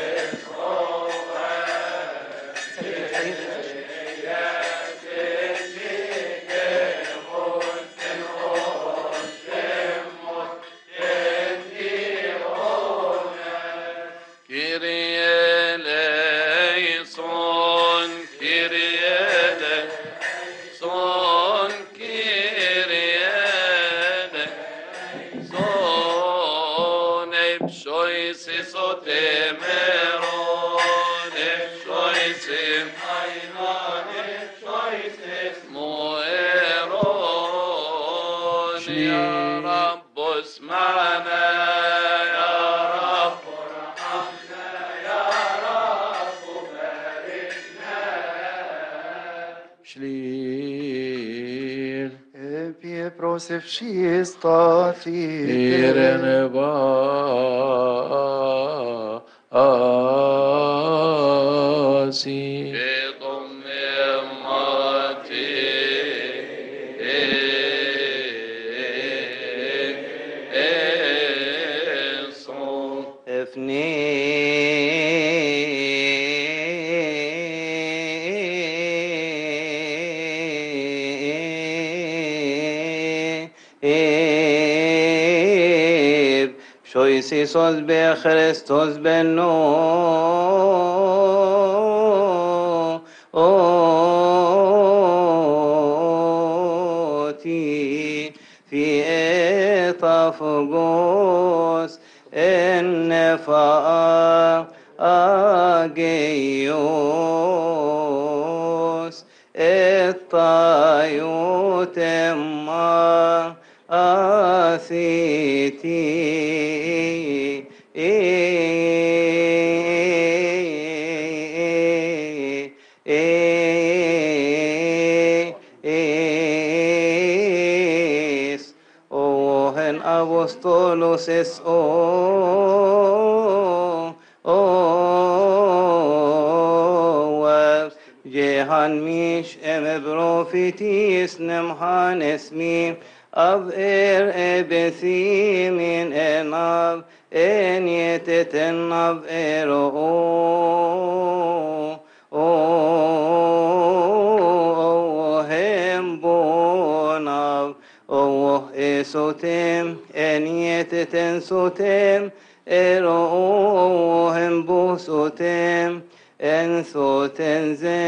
Kyrie eleison, Kyrie eleison, Kyrie eleison, epsois isotemeron, epsois moeron, ya Rab, اسمعنا يا رب Shlir. Επίε προσευχής σταθείτε. Ήρενε βάση. και το μεμάτι έσον Eb, Shoisisos be Christos beno. Oti fi etafgos ennefa ageios etayutemma asiti es o en apostolos es o o جهان ميش ام بروفيتيس نمحان اسمي أب إر إبثي من إناب إن يتتنب إر أو أو هم بوناب أو إسوتم إن يتتن سوتم إر أو هم بوسوتم en så tenze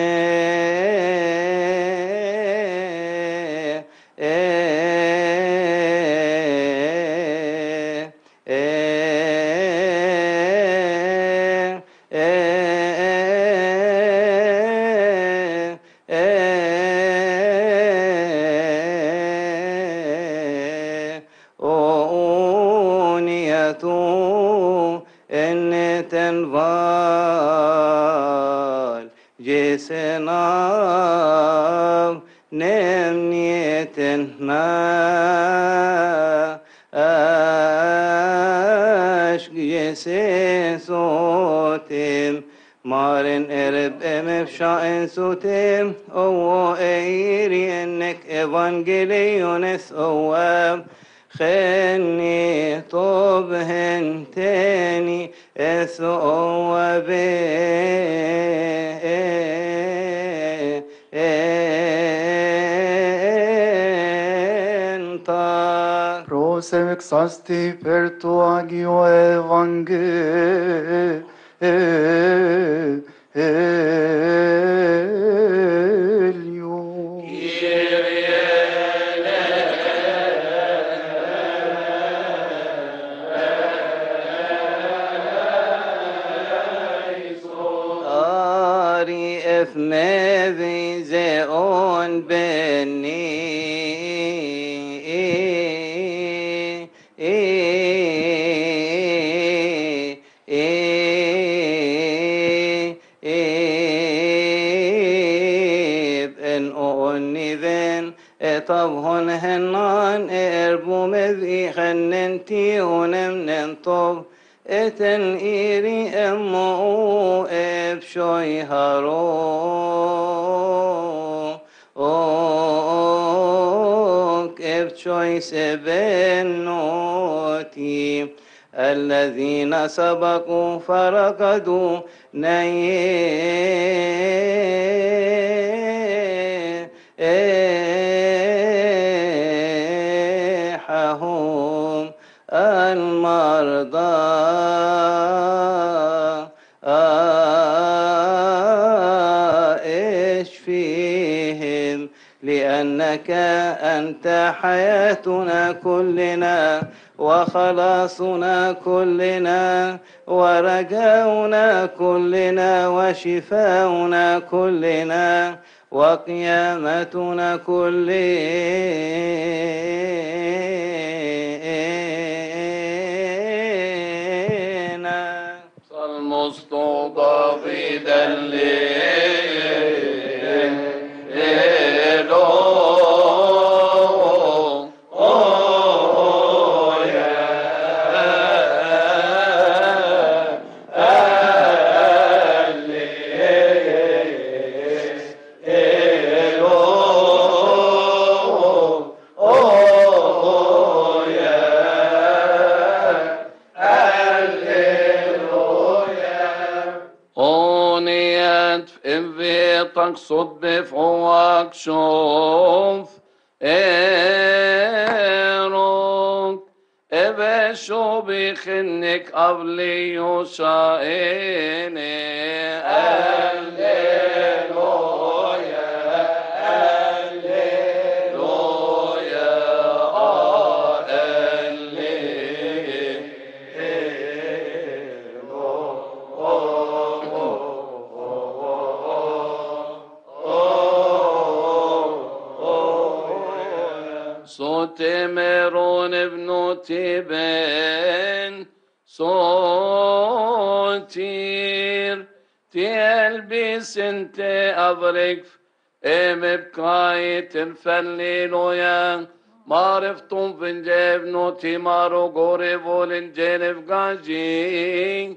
أونيته إن تنفال جسنا نمنيتنا aşk yese sotim Maren erib emef şaen sotim Ovo eiri ennek evangeliones ovab خني طب هنتاني اسوى انت Prosex asti per tu agio evangelio. Ari إثم ذي زئون بني إن أغني ذن طبهن هنان إربو مذي خننتي ونمنن طب اتن إيري أمو إبشوي هارو أوك إبشوي سبنوتي الذين سبقوا فرقدوا نيحهم المرضى اشفيهم لأنك أنت حياتنا كلنا وخلاصنا كلنا ورجاؤنا كلنا وشفاؤنا كلنا وقيامتنا كلنا المستضافدا أونيت في تقصد بفوق شوف إيروك إبشو بخنك قبلي يوشعيني هللويا هللويا صوت ميرون ابن تبن صوتير تلبس انت ابرك ام بكايت الفليلويا معرفتم في الجبن تيمارو غوري فولن جنف غاجي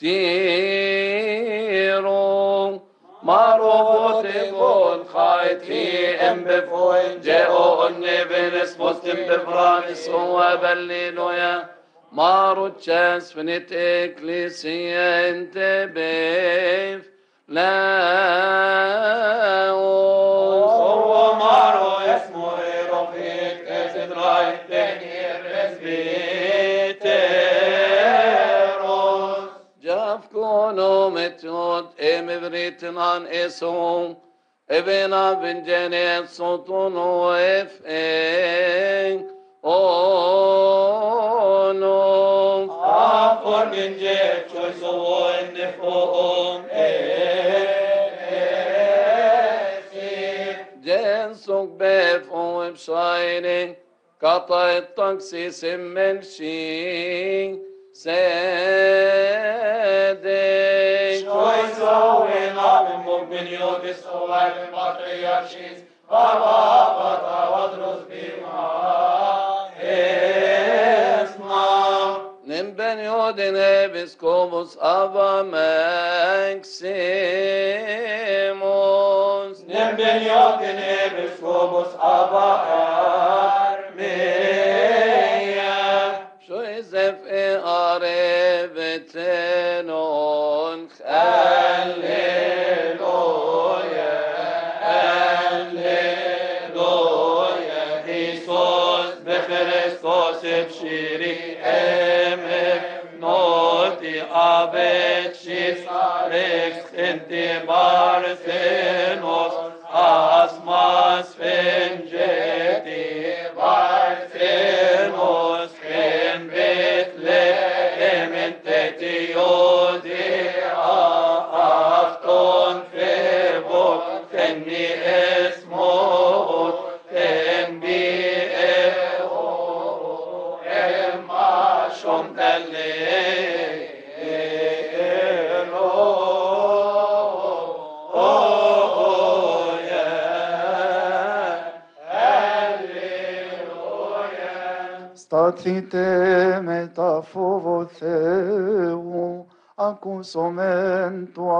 تيرو مارو بول خايتي ام بفوين جاءو اني بنس مسلم بفرانس هو بليلويا مارو تشاس فنت اكليسيا انت بيف لا هو مارو اسمه رفيق اسد راي تنير رسبيتيروس جاف كونو متوت ام بريتنان اسوم ابنا بن جنيت صوتون وف ان اونو أفر من جيب شوي سوى النفوم جنسوك بيف او بشايني قطع التقسيس من شين سيدي شوي سوي نام مؤمن يوتي سوى المطريارشيس بابا بطا ودرس بما اسمع نمبن يودن ابسكوبوس ابا ماكسيموس نمبن يوتن ابسكوبوس أبا أرميا شو يزف اربتنون هللويا هللويا إيسوس بخريستوس بشيري أمك نوتي أبت شيس ريكس انتي بارثينوس أسماس فنجتي بارثينوس فين بيتلهم انت تيودي أفتون في إني اسمه تنبيه إما شم Statite metafovo Θεού, ακούσομεν του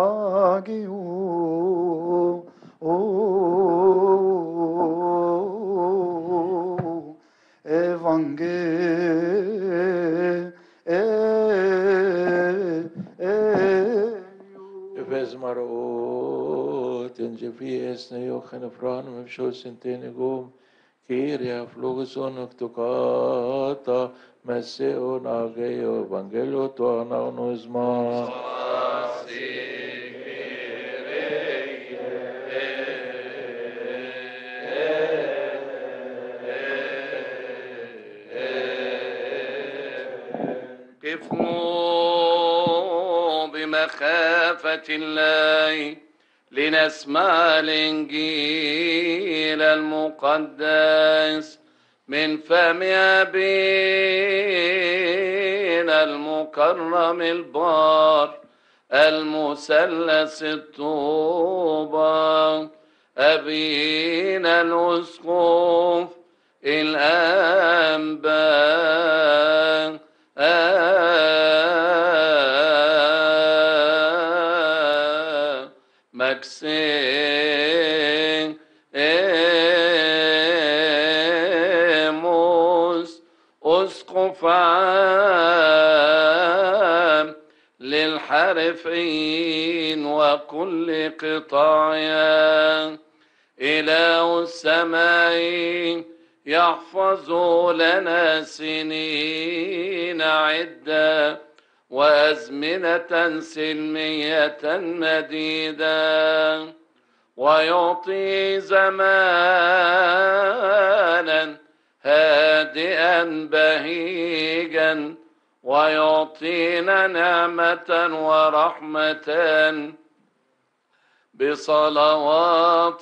Άγιου. Vesmarot, en Jefies, ne jochen fran, me vshos in tenegum, Kyria fluguson uktokata, meseo nageo evangelio to anaunusma. قفوا بمخافة الله لنسمع الإنجيل المقدس من فم أبينا المكرم البار المثلث الطوبى أبينا الأسقف الأنباء مكسين إيموس أسقف عام للحرفين وكل قطاعيا إله السماء يحفظ لنا سنين عدة وأزمنة سلمية مديدة ويعطي زمانا هادئا بهيجا ويعطينا نعمة ورحمة بصلوات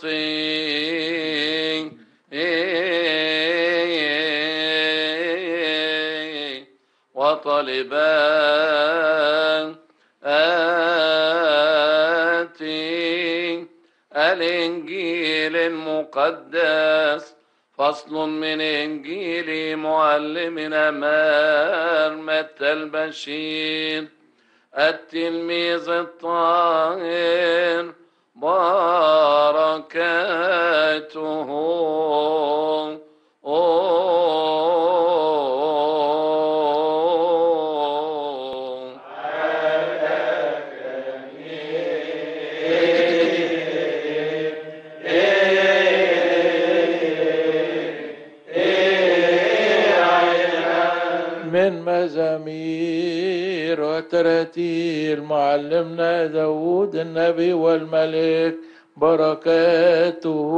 وطلبان آتي الإنجيل المقدس فصل من إنجيل معلمنا مرمة البشير التلميذ الطاهر بركاته من مزامير وتراتيل معلمنا داود النبي والملك بركاته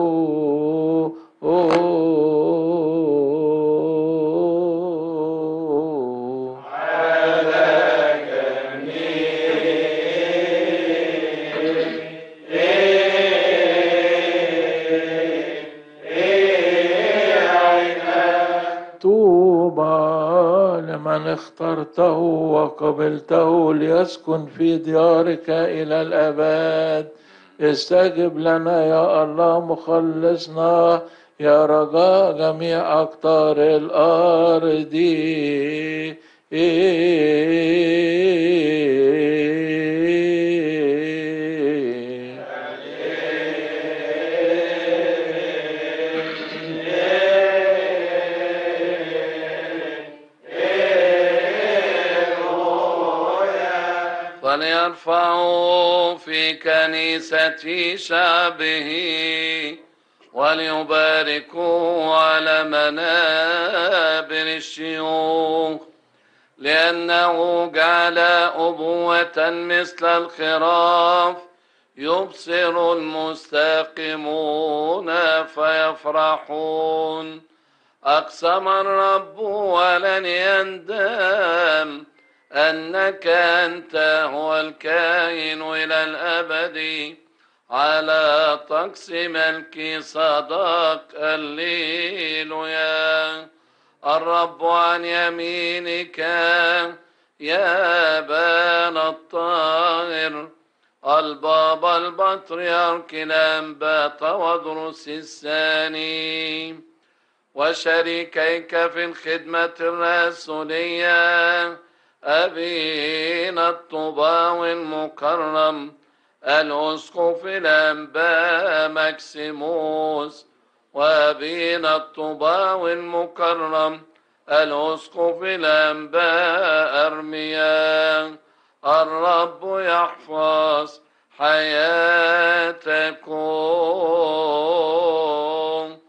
طوبى لمن اخترته وقبلته ليسكن في ديارك إلى الأبد استجب لنا يا الله مخلصنا يا رجاء جميع أقطار الأرض فليرفعوا في كنيسة شعبه وليباركوا على منابر الشيوخ لأنه جعل أبوة مثل الخراف يبصر المستقيمون فيفرحون أقسم الرب ولن يندم أنك أنت هو الكائن إلى الأبد على طقس ملك صدق الليلويا الرب عن يمينك يا بان الطاهر البابا البطريرك الأنبات ودروس الثاني وشريكيك في الخدمة الرسولية أبينا الطباوي المكرم الأسقف الأنباء مكسيموس وأبينا الطباوي المكرم الأسقف الأنباء أرميا الرب يحفظ حياتكم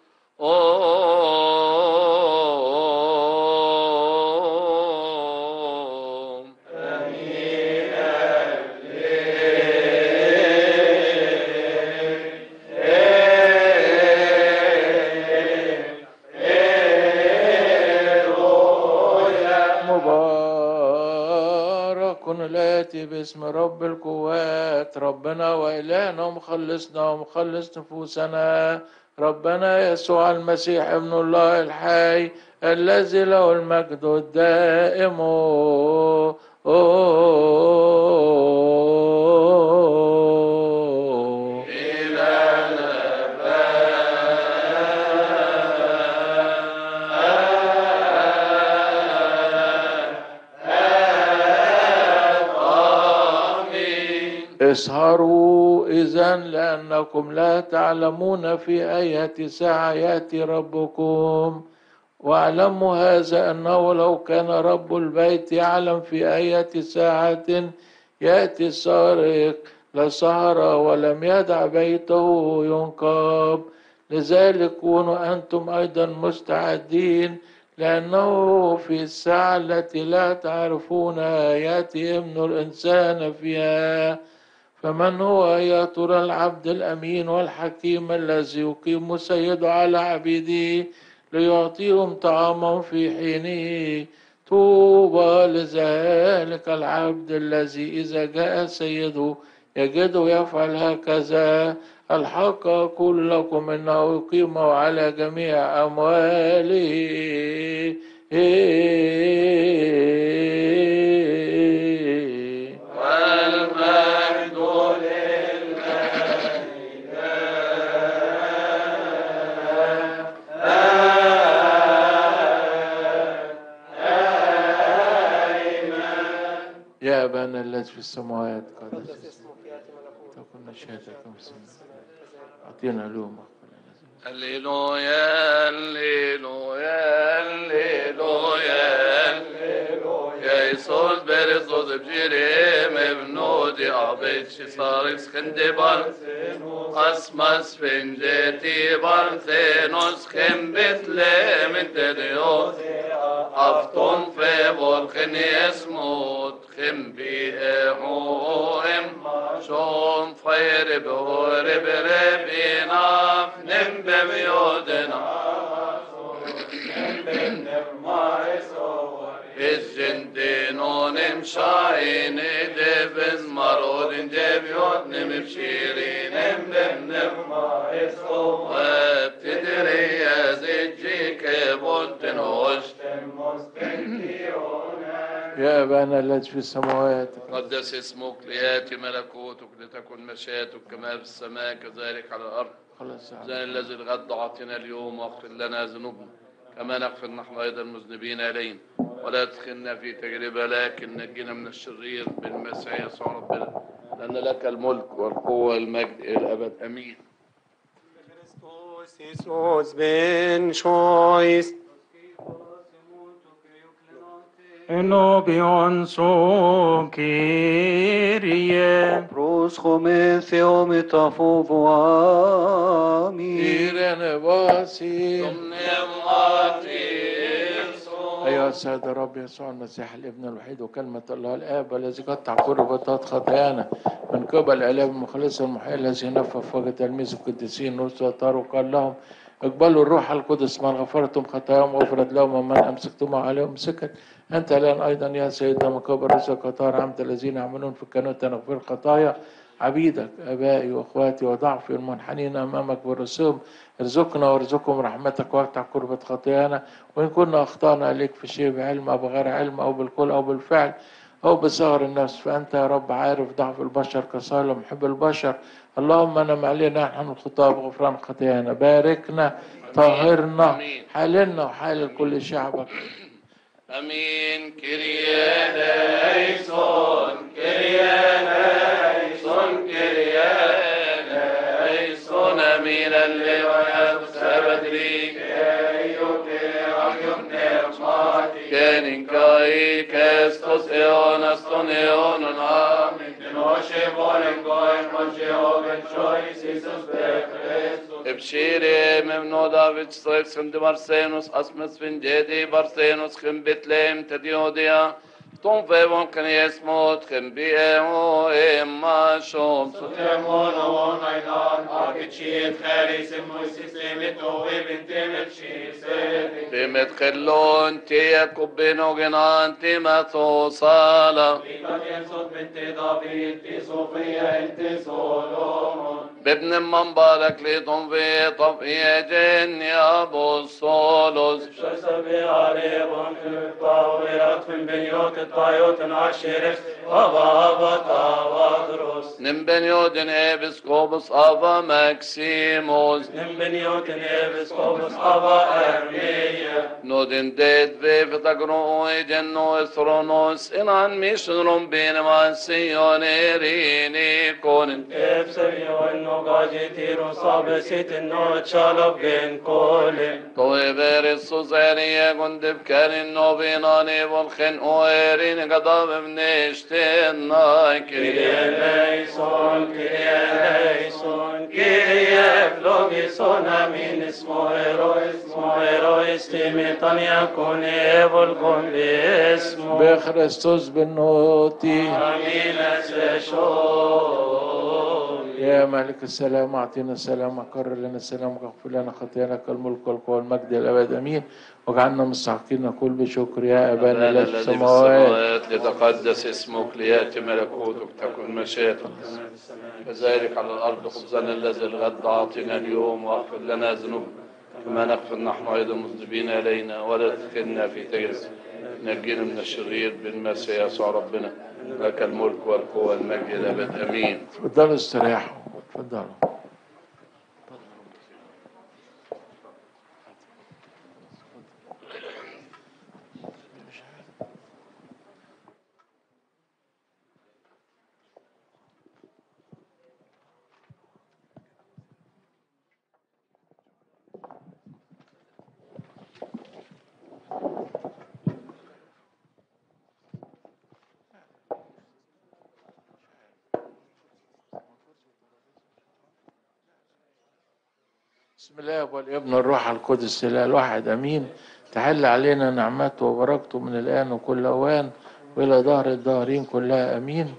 مبارك الآتي باسم رب القوات ربنا وإلهنا ومخلصنا ومخلص نفوسنا ربنا يسوع المسيح ابن الله الحي الذي له المجد الدائم اسهروا إذا لأنكم لا تعلمون في أية ساعة يأتي ربكم واعلموا هذا أنه لو كان رب البيت يعلم في أية ساعة يأتي السارق لسهر ولم يدع بيته ينقب لذلك كونوا أنتم أيضا مستعدين لأنه في الساعة التي لا تعرفونها يأتي ابن الإنسان فيها فمن هو يا ترى العبد الأمين والحكيم الذي يقيم سيده على عبيده ليعطيهم طعاما في حينه طوبى لذلك العبد الذي إذا جاء سيده يجده يفعل هكذا الحق أقول لكم إنه يقيمه على جميع أمواله والمجد يا أبانا الذي في السماوات قدس تكن مشيئتكم في السماء أعطينا اليوم هللويا هللويا هللويا يا يسوس بريسوس بجيريم ابنودي عبيتش صارس خندبان قسمس فنجتي بارثينوس خم بتلم انتريو أفتون في بولخن يسموت خم بيهوهم شوم خير بهور بربينا نم بميودنا الجندينون مشاين دبز مرود دبيوت نم بشيرين نم نم وبتدري يا زيجيك بنتن وشتن يا أبانا الذي في السماوات قدس اسمك لياتي ملكوتك لتكن مشيئتك كما في السماء كذلك على الارض خلاص يا زين الذي الغد اعطنا اليوم واغفر لنا ذنوبنا كما نغفر نحن ايضا المذنبين الينا ولا تدخلنا في تجربه لكن نجنا من الشرير بالمسيح يسوع ربنا لان لك الملك والقوه والمجد الى الابد امين Jesus ben choice. Enobion so Kyrie. Πρόσχομαι Θεό μεταφοβάμι. إيران باسي أيها السيد الرب يسوع المسيح الابن الوحيد وكلمة الله الآب الذي قطع كل رباطات خطايانا من قبل الآب المخلص المحيي الذي نفى في وجه تلميذ القديسين نوسى وقال لهم اقبلوا الروح القدس من غفرتم خطاياهم وغفرت لهم ومن أمسكتم عليهم سكت أنت الآن أيضا يا سيدنا من قبل رزق قطار عمت الذين يعملون في الكنوت نغفر الخطايا عبيدك ابائي واخواتي وضعفي المنحنين امامك برسوم ارزقنا وارزقهم رحمتك وافتح كربة خطايانا وان كنا اخطانا اليك في شيء بعلم او بغير علم او بالقول او بالفعل او بصغر النفس فانت يا رب عارف ضعف البشر كصالح محب البشر اللهم انم علينا نحن الخطاه بغفران خطايانا باركنا طهرنا آمين. حالنا وحال كل شعبك امين كريانيسون كريانيسون كريانيسون امين اللي ويبسبت لي كان كاي كاستوس ايون استون ايون امين ابشيري ممنو دافيد صيف سند بارسينوس اسمس فين جيدي بارسينوس خم بتليم تديوديا تون فيبون كان يسموت خم بيئو اما شوم بمت خلون تي كوبينو جنان تي ماتو صالا بابن من بارك لي تون في طفي جن يا ابو الصولوس نم بنيودن ابسكوبس افا ماكسيموس نودن ديد في فتقرو جنو اثرونوس ان عن ميشنرون بين ما سيونيريني كونن Toi veris susenia gundib kerin novinani volchen oerin gadav nishten naikiri. بخريستوس بالنوتي يا مالك السلام اعطينا السلام وقرر لنا السلام واغفر لنا خطايانا كالملك والقوة والمجد الابد امين واجعلنا مستحقين نقول بشكر يا ابانا الذي في الذي في السماوات السماوات ليتقدس اسمك لياتي ملكوتك تكن مشيئتك كذلك على الارض خبزنا الذي الغد اعطنا اليوم واغفر لنا ذنوبنا كما نغفر نحن ايضا مذنبين الينا ولا تدخلنا في تجربه نجينا من الشرير بالمسيح يسوع ربنا لك الملك والقوه والمجد الابد امين اتفضلوا استريحوا اتفضلوا بسم الله والابن الروح القدس الاله الواحد امين تحل علينا نعمته وبركته من الان وكل اوان والى دهر الداهرين كلها امين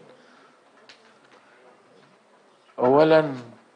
اولا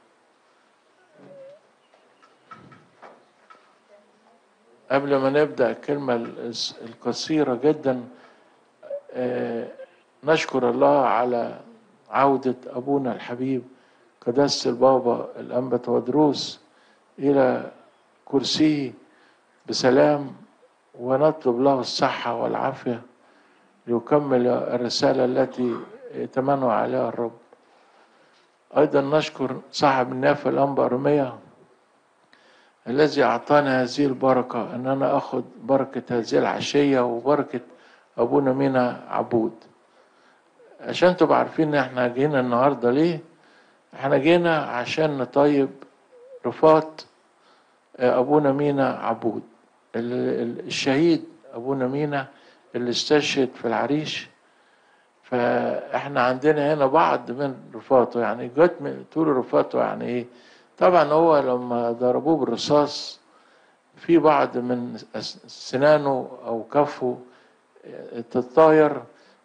قبل ما نبدا الكلمه الس- القصيره جدا آه، نشكر الله على عوده ابونا الحبيب قداسه البابا الانبا تودروس إلى كرسيه بسلام ونطلب له الصحة والعافية ليكمل الرسالة التي ائتمنوا عليها الرب أيضا نشكر صاحب النافع الأنبا أرمية الذي أعطاني هذه البركة أن أنا أخذ بركة هذه العشية وبركة أبونا مينا عبود عشان تبقوا عارفين إن إحنا جينا النهاردة ليه إحنا جينا عشان نطيب رفات أبونا مينا عبود ال- ال- الشهيد أبونا مينا اللي استشهد في العريش فإحنا عندنا هنا بعض من رفاته يعني جت من طول رفاته يعني إيه طبعا هو لما ضربوه بالرصاص في بعض من أس- سنانه أو كفه تتطاير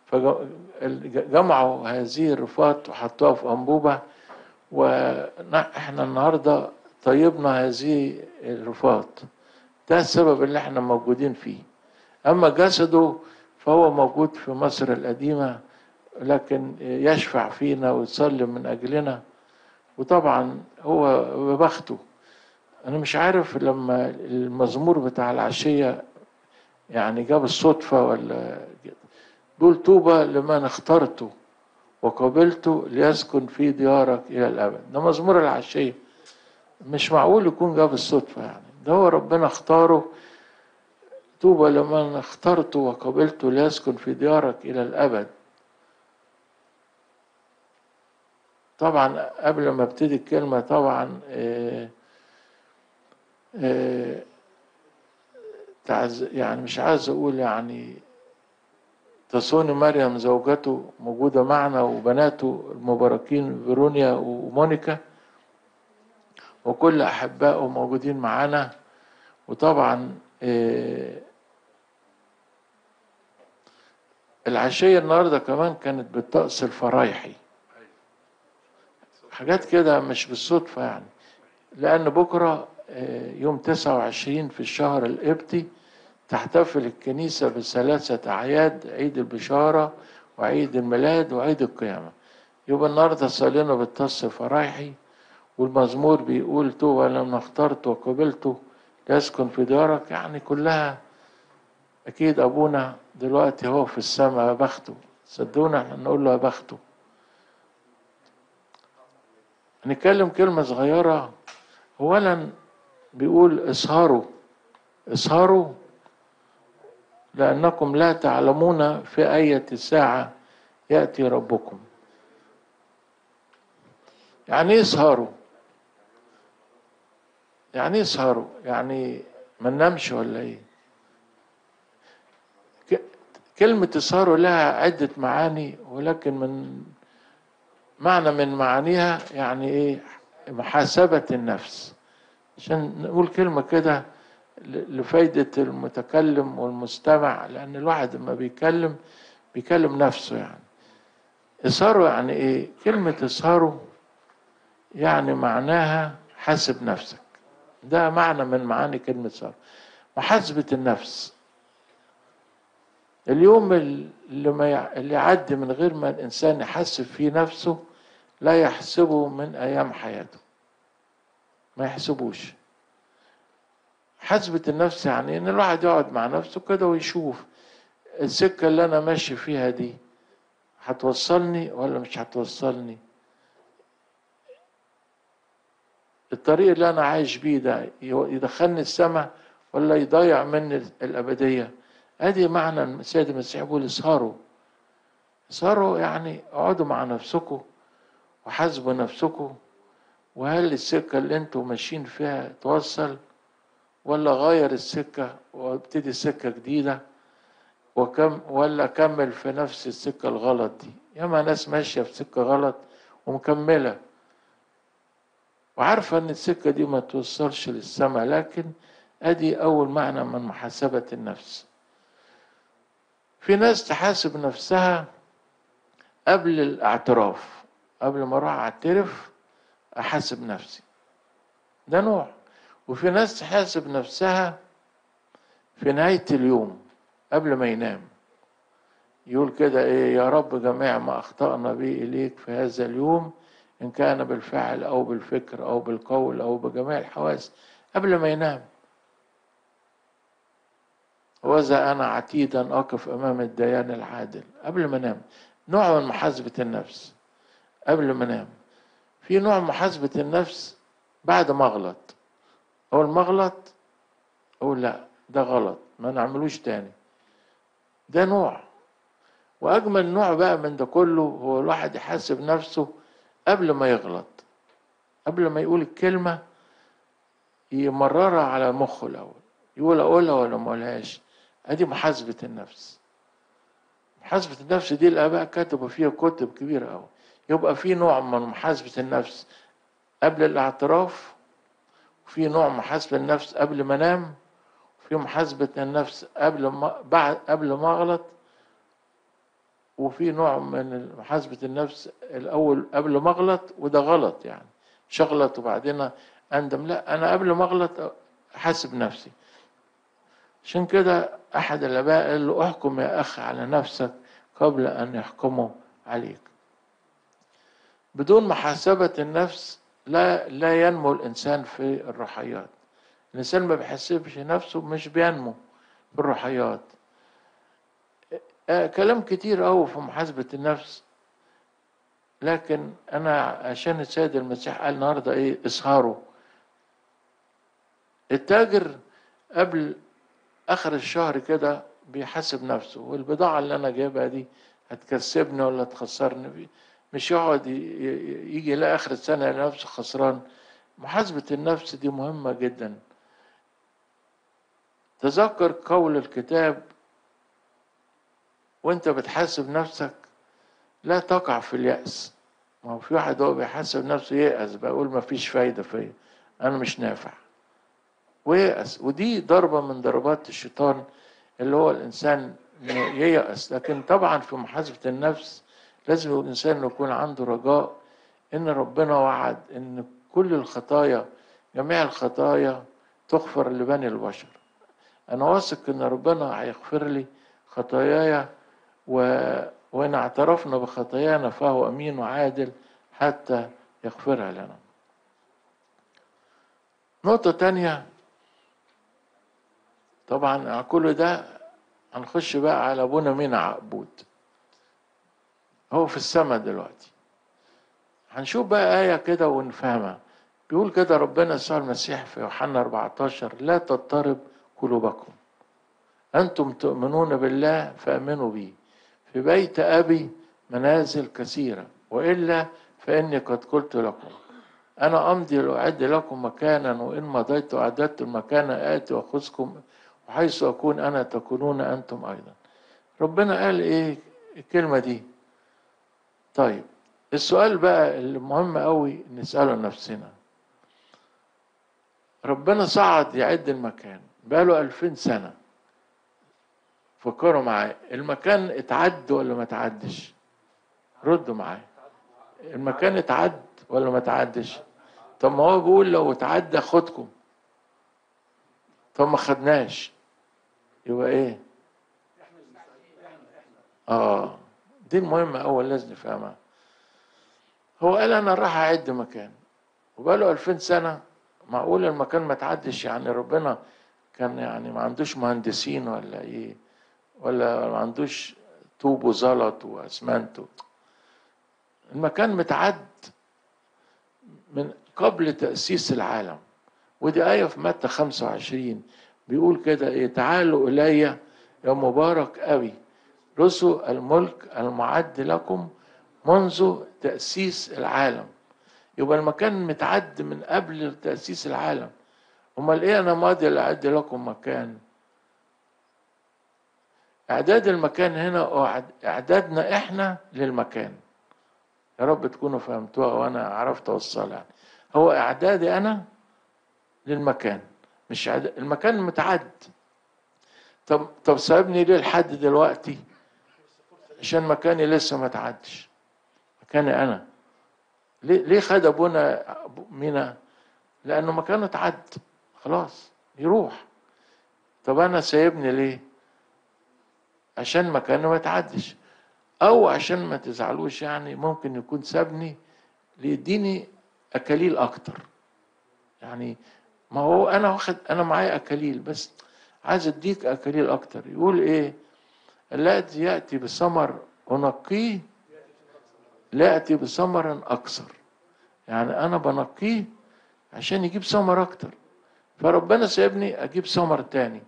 فجمعوا هذه الرفات وحطوها في أنبوبة واحنا النهارده طيبنا هذه الرفات ده السبب اللي احنا موجودين فيه اما جسده فهو موجود في مصر القديمه لكن يشفع فينا ويصلي من أجلنا وطبعا هو ببخته أنا مش عارف لما المزمور بتاع العشية يعني جاب الصدفة ولا بيقول طوبى لمن اخترته وقبلته ليسكن في ديارك إلى الأبد ده مزمور العشية مش معقول يكون جاب الصدفة يعني ده هو ربنا اختاره طوبى لمن اخترته وقبلته ليسكن في ديارك إلى الأبد طبعا قبل ما ابتدي الكلمة طبعا آه، آه، تعز يعني مش عايز أقول يعني تصوني مريم زوجته موجودة معنا وبناته المباركين فيرونيا ومونيكا وكل أحبائه موجودين معانا وطبعا آه، العشية النهاردة كمان كانت بالطقس الفرايحي حاجات كده مش بالصدفة يعني لأن بكرة آه، يوم 29 في الشهر القبطي تحتفل الكنيسة بثلاثة أعياد عيد البشارة وعيد الميلاد وعيد القيامة يبقى النهاردة صلينا بالطقس الفرايحي والمزمور بيقول توبة لما اخترت وقبلته يسكن في دارك يعني كلها أكيد أبونا دلوقتي هو في السماء يا بخته صدقونا احنا نقول له يا بخته هنتكلم كلمة صغيرة أولا بيقول اسهروا اسهروا لأنكم لا تعلمون في أية ساعة يأتي ربكم يعني ايه اسهروا يعني ايه اسهروا يعني ما ننامش ولا ايه ك- كلمة اسهروا لها عدة معاني ولكن من معنى من معانيها يعني ايه محاسبة النفس عشان نقول كلمة كده ل- لفايدة المتكلم والمستمع لأن الواحد لما بيتكلم بيكلم نفسه يعني إصهاره يعني إيه؟ كلمة إصهاره يعني معناها حاسب نفسك ده معنى من معاني كلمة إصهاره محاسبة النفس اليوم اللي ما يع- اللي يعدي من غير ما الإنسان يحاسب فيه نفسه لا يحسبه من أيام حياته ما يحسبوش حسبة النفس يعني ان الواحد يقعد مع نفسه كده ويشوف السكة اللي انا ماشي فيها دي هتوصلني ولا مش هتوصلني الطريق اللي انا عايش بيه ده يدخلني السماء ولا يضيع مني الابدية ادي معنى السيد المسيح بيقول اسهروا اسهروا يعني اقعدوا مع نفسكم وحاسبوا نفسكم وهل السكة اللي انتوا ماشيين فيها توصل ولا غير السكة وابتدي سكة جديدة وكم ولا كمل في نفس السكة الغلط دي ياما ناس ماشية في سكة غلط ومكملة وعارفة ان السكة دي ما توصلش للسماء لكن ادي اول معنى من محاسبة النفس في ناس تحاسب نفسها قبل الاعتراف قبل ما اروح اعترف احاسب نفسي ده نوع وفي ناس تحاسب نفسها في نهاية اليوم قبل ما ينام يقول كده ايه يا رب جميع ما اخطأنا به اليك في هذا اليوم ان كان بالفعل او بالفكر او بالقول او بجميع الحواس قبل ما ينام وذا انا عتيدا اقف امام الديان العادل قبل ما انام نوع من محاسبة النفس قبل ما انام في نوع محاسبة النفس بعد ما اغلط اول ما اغلط اقول لا ده غلط ما نعملوش تاني ده نوع واجمل نوع بقى من ده كله هو الواحد يحاسب نفسه قبل ما يغلط قبل ما يقول الكلمة يمررها على مخه الأول يقول أقولها ولا ما أقولهاش أدي محاسبة النفس محاسبة النفس دي الآباء كتبوا فيها كتب كبيرة أوي يبقى في نوع من محاسبة النفس قبل الاعتراف وفي نوع محاسبة النفس قبل ما انام وفي محاسبة النفس قبل ما بعد قبل ما اغلط وفي نوع من محاسبة النفس الأول قبل ما أغلط وده غلط يعني مش أغلط وبعدين أندم لا أنا قبل ما أغلط أحاسب نفسي عشان كده أحد الآباء قال له احكم يا أخ على نفسك قبل أن يحكموا عليك بدون محاسبة النفس لا لا ينمو الإنسان في الروحيات الإنسان ما بيحسبش نفسه مش بينمو في الروحيات آه، كلام كتير أوي في محاسبة النفس لكن أنا عشان السيد المسيح قال النهاردة إيه اسهروا التاجر قبل آخر الشهر كده بيحاسب نفسه والبضاعة اللي أنا جايبها دي هتكسبني ولا تخسرني بيه مش يقعد ي- ي- يجي لآخر السنة يلاقي نفسه خسران محاسبة النفس دي مهمة جدا تذكر قول الكتاب وانت بتحاسب نفسك لا تقع في اليأس ما هو في واحد هو بيحاسب نفسه ييأس بقول ما فيش فايدة فيا أنا مش نافع وييأس ودي ضربة من ضربات الشيطان اللي هو الإنسان إنه ييأس لكن طبعا في محاسبة النفس لازم الإنسان يكون عنده رجاء إن ربنا وعد إن كل الخطايا جميع الخطايا تغفر لبني البشر أنا واثق إن ربنا هيغفر لي خطاياي و... وإن اعترفنا بخطايانا فهو أمين وعادل حتى يغفرها لنا نقطة تانية طبعا على كل ده هنخش بقى على أبونا مينا عقبود هو في السماء دلوقتي هنشوف بقى آية كده ونفهمها بيقول كده ربنا يسوع المسيح في يوحنا 14 لا تضطرب قلوبكم أنتم تؤمنون بالله فأمنوا بي في بيت أبي منازل كثيرة وإلا فإني قد قلت لكم أنا أمضي لأعد لكم مكانا وإن مضيت وأعددت المكان آتي وأخذكم وحيث أكون أنا تكونون أنتم أيضا ربنا قال إيه الكلمة دي طيب السؤال بقى اللي مهم قوي نسأله لنفسنا ربنا صعد يعد المكان بقاله ألفين سنة فكروا معايا المكان اتعد ولا ما اتعدش ردوا معايا المكان اتعد ولا ما اتعدش طب ما هو بيقول لو اتعدى خدكم طب ما خدناش يبقى ايه اه دي المهمة أول لازم نفهمها هو قال أنا راح أعد مكان وبقاله ألفين سنة معقول المكان ما تعدش يعني ربنا كان يعني ما عندوش مهندسين ولا إيه ولا ما عندوش طوب وزلط وأسمنت المكان متعد من قبل تأسيس العالم ودي آية في متى 25 بيقول كده إيه تعالوا إلي يا مبارك أبي رسل الملك المعد لكم منذ تأسيس العالم يبقى المكان متعد من قبل تأسيس العالم امال ايه انا ماضي لاعد لكم مكان اعداد المكان هنا هو اعدادنا احنا للمكان يا رب تكونوا فهمتوها وانا عرفت اوصلها يعني. هو اعدادي انا للمكان مش عد... المكان متعد طب طب سايبني ليه لحد دلوقتي عشان مكاني لسه ما تعدش مكاني انا ليه ليه خد ابونا مينا لانه مكانه اتعد خلاص يروح طب انا سايبني ليه عشان مكانه ما يتعدش او عشان ما تزعلوش يعني ممكن يكون سابني ليديني اكاليل اكتر يعني ما هو انا واخد انا معايا اكاليل بس عايز اديك اكاليل اكتر يقول ايه الذي ياتي بثمر انقيه لا ياتي بثمر اكثر يعني انا بنقيه عشان يجيب ثمر اكتر فربنا سايبني اجيب ثمر تاني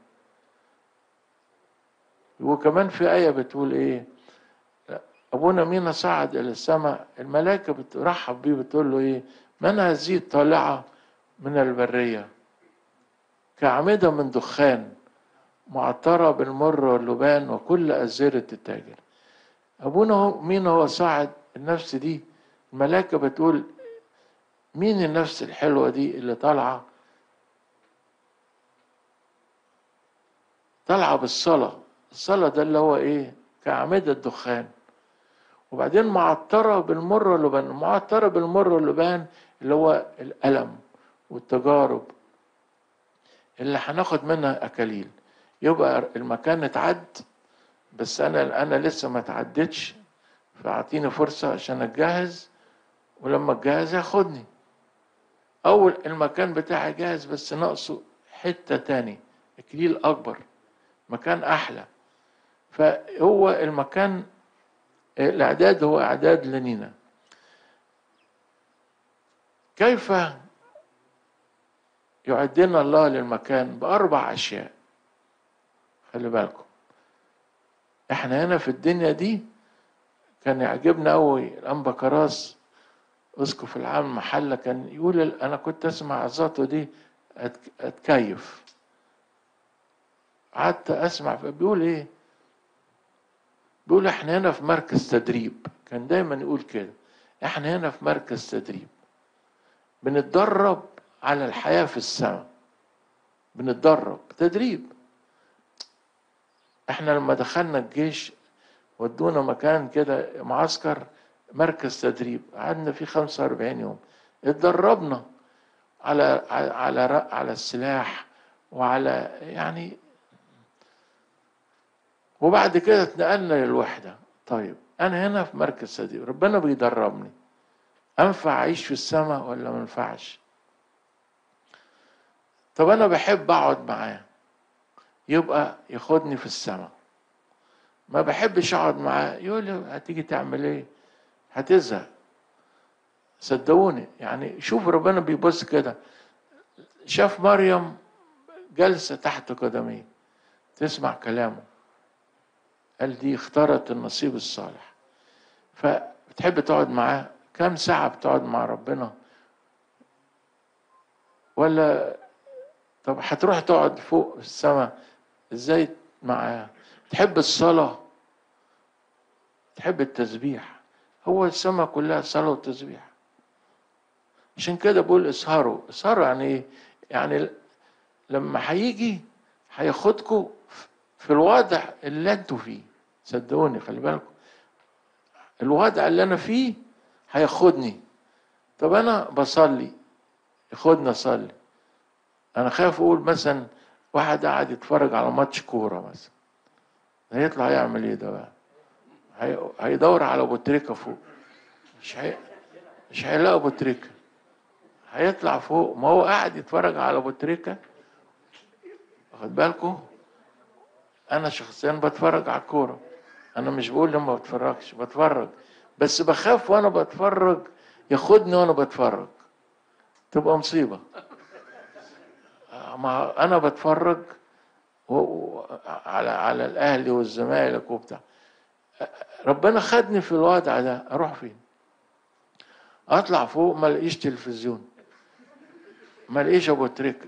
وكمان في آية بتقول إيه أبونا مينا صعد إلى السماء الملائكة بترحب بيه بتقول له إيه من هذه الطالعة من البرية كأعمدة من دخان معطرة بالمر واللبان وكل أزرة التاجر أبونا هو مين هو صاعد النفس دي الملائكة بتقول مين النفس الحلوة دي اللي طالعة طالعة بالصلاة الصلاة ده اللي هو إيه كأعمدة الدخان وبعدين معطرة بالمر واللبان معطرة بالمر واللبان اللي هو الألم والتجارب اللي هناخد منها أكاليل يبقى المكان اتعد بس أنا أنا لسه ما اتعدتش فاعطيني فرصة عشان اتجهز ولما اتجهز ياخدني اول المكان بتاعي جاهز بس ناقصه حتة تاني اكليل اكبر مكان احلى فهو المكان الاعداد هو اعداد لنينا كيف يعدنا الله للمكان باربع اشياء خلي بالكم احنا هنا في الدنيا دي كان يعجبنا قوي الانبا كراس اسقف العام محله كان يقول انا كنت اسمع عظاته دي أتك- اتكيف قعدت اسمع بيقول ايه بيقول احنا هنا في مركز تدريب كان دايما يقول كده احنا هنا في مركز تدريب بنتدرب على الحياه في السماء بنتدرب تدريب احنا لما دخلنا الجيش ودونا مكان كده معسكر مركز تدريب قعدنا فيه 45 يوم اتدربنا على على على, على السلاح وعلى يعني وبعد كده اتنقلنا للوحدة طيب أنا هنا في مركز تدريب ربنا بيدربني أنفع أعيش في السماء ولا ما ينفعش طب أنا بحب أقعد معاه يبقى ياخدني في السماء ما بحبش أقعد معاه يقول لي هتيجي تعمل إيه هتزهق صدقوني يعني شوف ربنا بيبص كده شاف مريم جالسة تحت قدميه تسمع كلامه قال دي اختارت النصيب الصالح فبتحب تقعد معاه كم ساعة بتقعد مع ربنا ولا طب هتروح تقعد فوق في السماء ازاي معاه تحب الصلاة تحب التسبيح هو السماء كلها صلاة وتسبيح عشان كده بقول اسهروا اسهروا يعني ايه يعني لما هيجي هياخدكم في الوضع اللي انتوا فيه صدقوني خلي بالكم الوضع اللي انا فيه هياخدني طب انا بصلي ياخدني اصلي انا خايف اقول مثلا واحد قاعد يتفرج على ماتش كوره مثلا هيطلع يعمل ايه ده بقى هي... هيدور على ابو تريكه فوق مش هي... مش هيلاقي ابو تريكه هيطلع فوق ما هو قاعد يتفرج على ابو تريكه واخد بالكم انا شخصيا بتفرج على الكوره انا مش بقول لما بتفرجش بتفرج بس بخاف وانا بتفرج ياخدني وانا بتفرج تبقى مصيبه ما انا بتفرج و... و... على على الاهلي والزمالك وبتاع ربنا خدني في الوضع ده اروح فين اطلع فوق ما الاقيش تلفزيون ما الاقيش ابو تريكه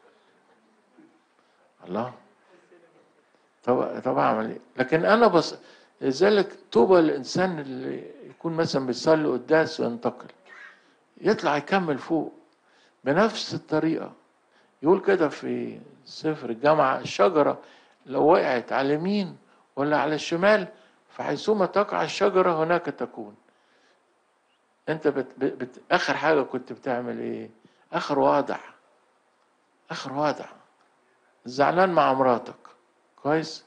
الله طب طب اعمل ايه لكن انا بص لذلك طوبى الانسان اللي يكون مثلا بيصلي قداس وينتقل يطلع يكمل فوق بنفس الطريقه يقول كده في سفر الجامعه الشجره لو وقعت على اليمين ولا على الشمال فحيثما تقع الشجره هناك تكون انت بت بت اخر حاجه كنت بتعمل ايه اخر وضع اخر وضع زعلان مع مراتك كويس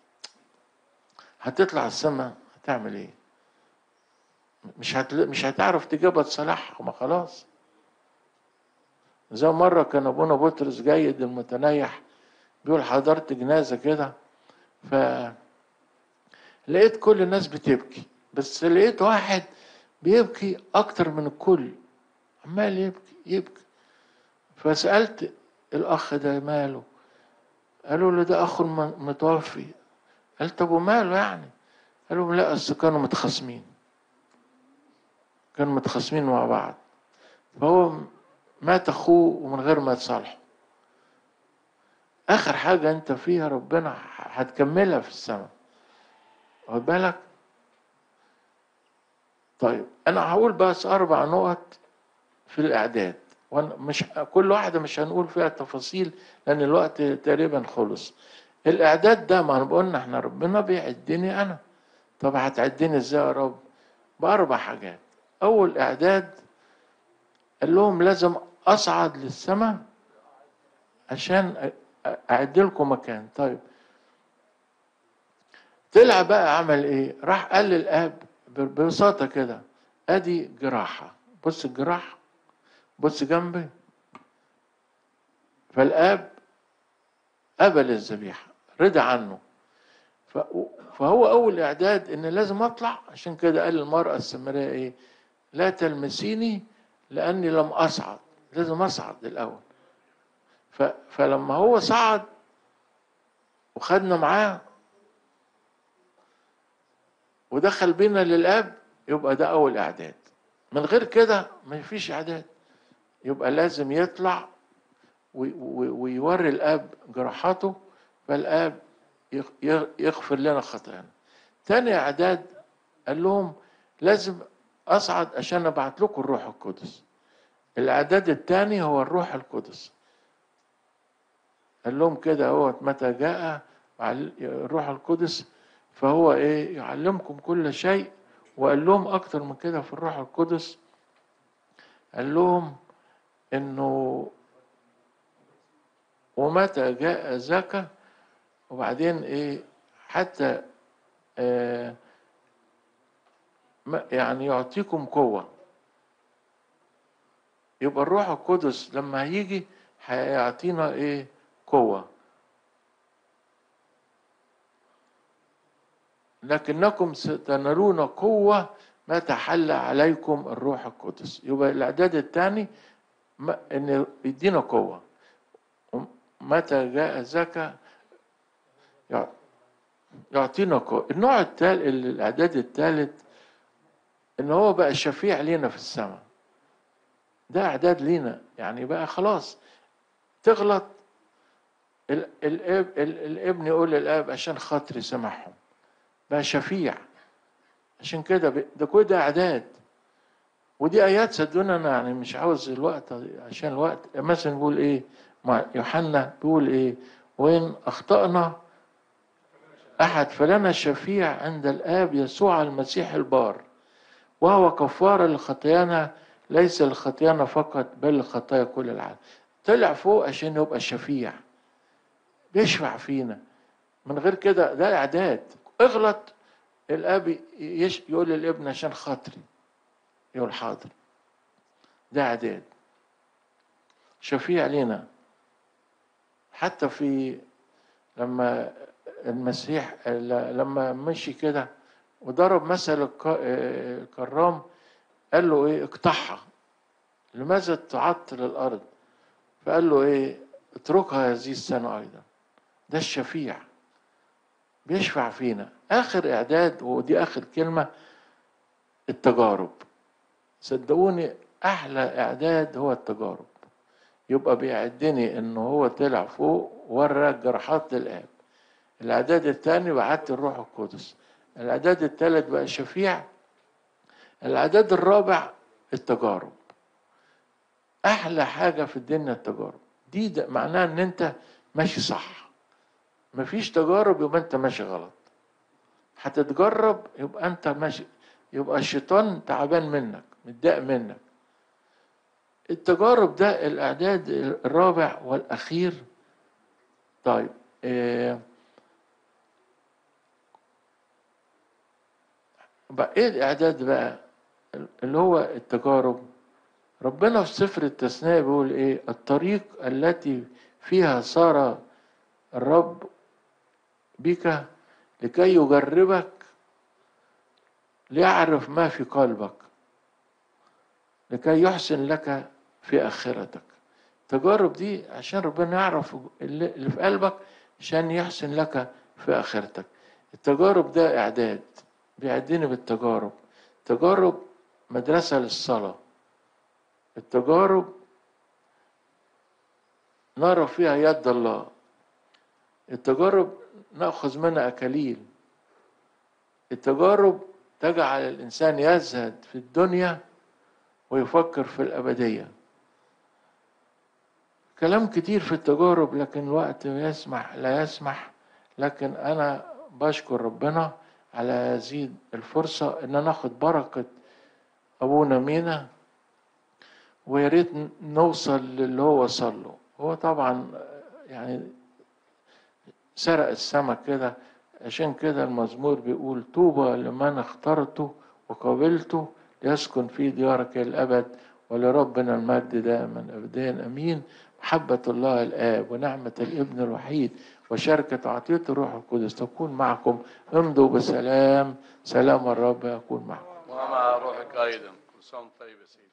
هتطلع السما هتعمل ايه مش هت... مش هتعرف تجيبها تصلحها ما خلاص زي مرة كان أبونا بطرس جيد المتنيح بيقول حضرت جنازة كده ف لقيت كل الناس بتبكي بس لقيت واحد بيبكي أكتر من الكل عمال يبكي يبكي فسألت الأخ ده ماله قالوا له ده أخو متوفي قال طب وماله يعني قالوا لا أصل كانوا متخاصمين كانوا متخاصمين مع بعض فهو مات أخوه ومن غير ما يتصالحوا آخر حاجة أنت فيها ربنا هتكملها في السماء واخد بالك طيب أنا هقول بس أربع نقط في الإعداد وانا مش كل واحدة مش هنقول فيها تفاصيل لأن الوقت تقريبا خلص الإعداد ده ما قلنا احنا ربنا بيعدني أنا طب هتعدني إزاي يا رب؟ بأربع حاجات أول إعداد قال لهم لازم أصعد للسماء عشان أعد لكم مكان طيب طلع بقى عمل إيه؟ راح قال للآب ب- ببساطة كده ادي جراحة بص الجراحة بص جنبي فالاب قبل الذبيحة رضى عنه ف- فهو اول اعداد ان لازم اطلع عشان كده قال المرأة السامرية ايه لا تلمسيني لاني لم اصعد لازم اصعد الاول ف... فلما هو صعد وخدنا معاه ودخل بينا للاب يبقى ده اول اعداد من غير كده ما فيش اعداد يبقى لازم يطلع وي- وي- ويوري الاب جراحاته فالاب يغ- يغ- يغفر لنا خطايانا تاني اعداد قال لهم لازم اصعد عشان ابعت لكم الروح القدس الاعداد الثاني هو الروح القدس قال لهم كده هو متى جاء وعل- الروح القدس فهو ايه يعلمكم كل شيء وقال لهم اكتر من كده في الروح القدس قال لهم انه ومتى جاء ذاك وبعدين ايه حتى آه ما- يعني يعطيكم قوة يبقى الروح القدس لما هيجي هيعطينا ايه قوة لكنكم ستنالون قوة متى حل عليكم الروح القدس يبقى الإعداد الثاني ما- إن يدينا قوة متى جاء ذاك يع- يعطينا قوة النوع الثالث الإعداد الثالث إن هو بقى شفيع لينا في السماء ده إعداد لينا يعني بقى خلاص تغلط ال- الاب ال- الابن يقول للاب عشان خاطري سامحهم بقى شفيع عشان كده ب- ده كل ده اعداد ودي ايات صدقوني انا يعني مش عاوز الوقت عشان الوقت مثلا بيقول ايه مع يوحنا بيقول ايه وين اخطانا احد فلنا شفيع عند الاب يسوع المسيح البار وهو كفاره لخطايانا ليس لخطايانا فقط بل لخطايا كل العالم طلع فوق عشان يبقى شفيع بيشفع فينا من غير كده ده اعداد اغلط الاب يش يقول للابن عشان خاطري يقول حاضر ده اعداد شفيع لنا حتى في لما المسيح لما مشي كده وضرب مثل الك- الكرام قال له ايه اقطعها لماذا تعطل الارض فقال له ايه اتركها هذه السنه ايضا ده الشفيع بيشفع فينا اخر اعداد ودي اخر كلمه التجارب صدقوني احلى اعداد هو التجارب يبقى بيعدني انه هو طلع فوق ورى جراحات للاب الاعداد الثاني بعت الروح القدس الاعداد الثالث بقى شفيع الاعداد الرابع التجارب احلى حاجه في الدنيا التجارب دي ده معناها ان انت ماشي صح مفيش تجارب يبقى انت ماشي غلط هتتجرب يبقى انت ماشي يبقى الشيطان تعبان منك متضايق منك التجارب ده الاعداد الرابع والاخير طيب إيه بقى ايه الاعداد بقى اللي هو التجارب ربنا في سفر التثنية بيقول ايه الطريق التي فيها سار الرب بك لكي يجربك ليعرف ما في قلبك لكي يحسن لك في آخرتك التجارب دي عشان ربنا يعرف اللي اللي في قلبك عشان يحسن لك في آخرتك التجارب ده إعداد بيعدني بالتجارب تجارب مدرسة للصلاة التجارب نرى فيها يد الله التجارب نأخذ منها أكاليل التجارب تجعل الإنسان يزهد في الدنيا ويفكر في الأبدية كلام كتير في التجارب لكن الوقت يسمح لا يسمح لكن أنا بشكر ربنا على هذه الفرصة إن ناخد بركة أبونا مينا ويا ريت نوصل للي هو وصل له هو طبعا يعني سرق السمك كده عشان كده المزمور بيقول طوبى لمن اخترته وقبلته ليسكن في ديارك إلى الأبد ولربنا المجد دائما أبديا أمين محبة الله الآب ونعمة الابن الوحيد وشركة عطية الروح القدس تكون معكم امضوا بسلام سلام الرب يكون معكم ومع روحك أيضا كل سنة وأنت طيب يا سيدي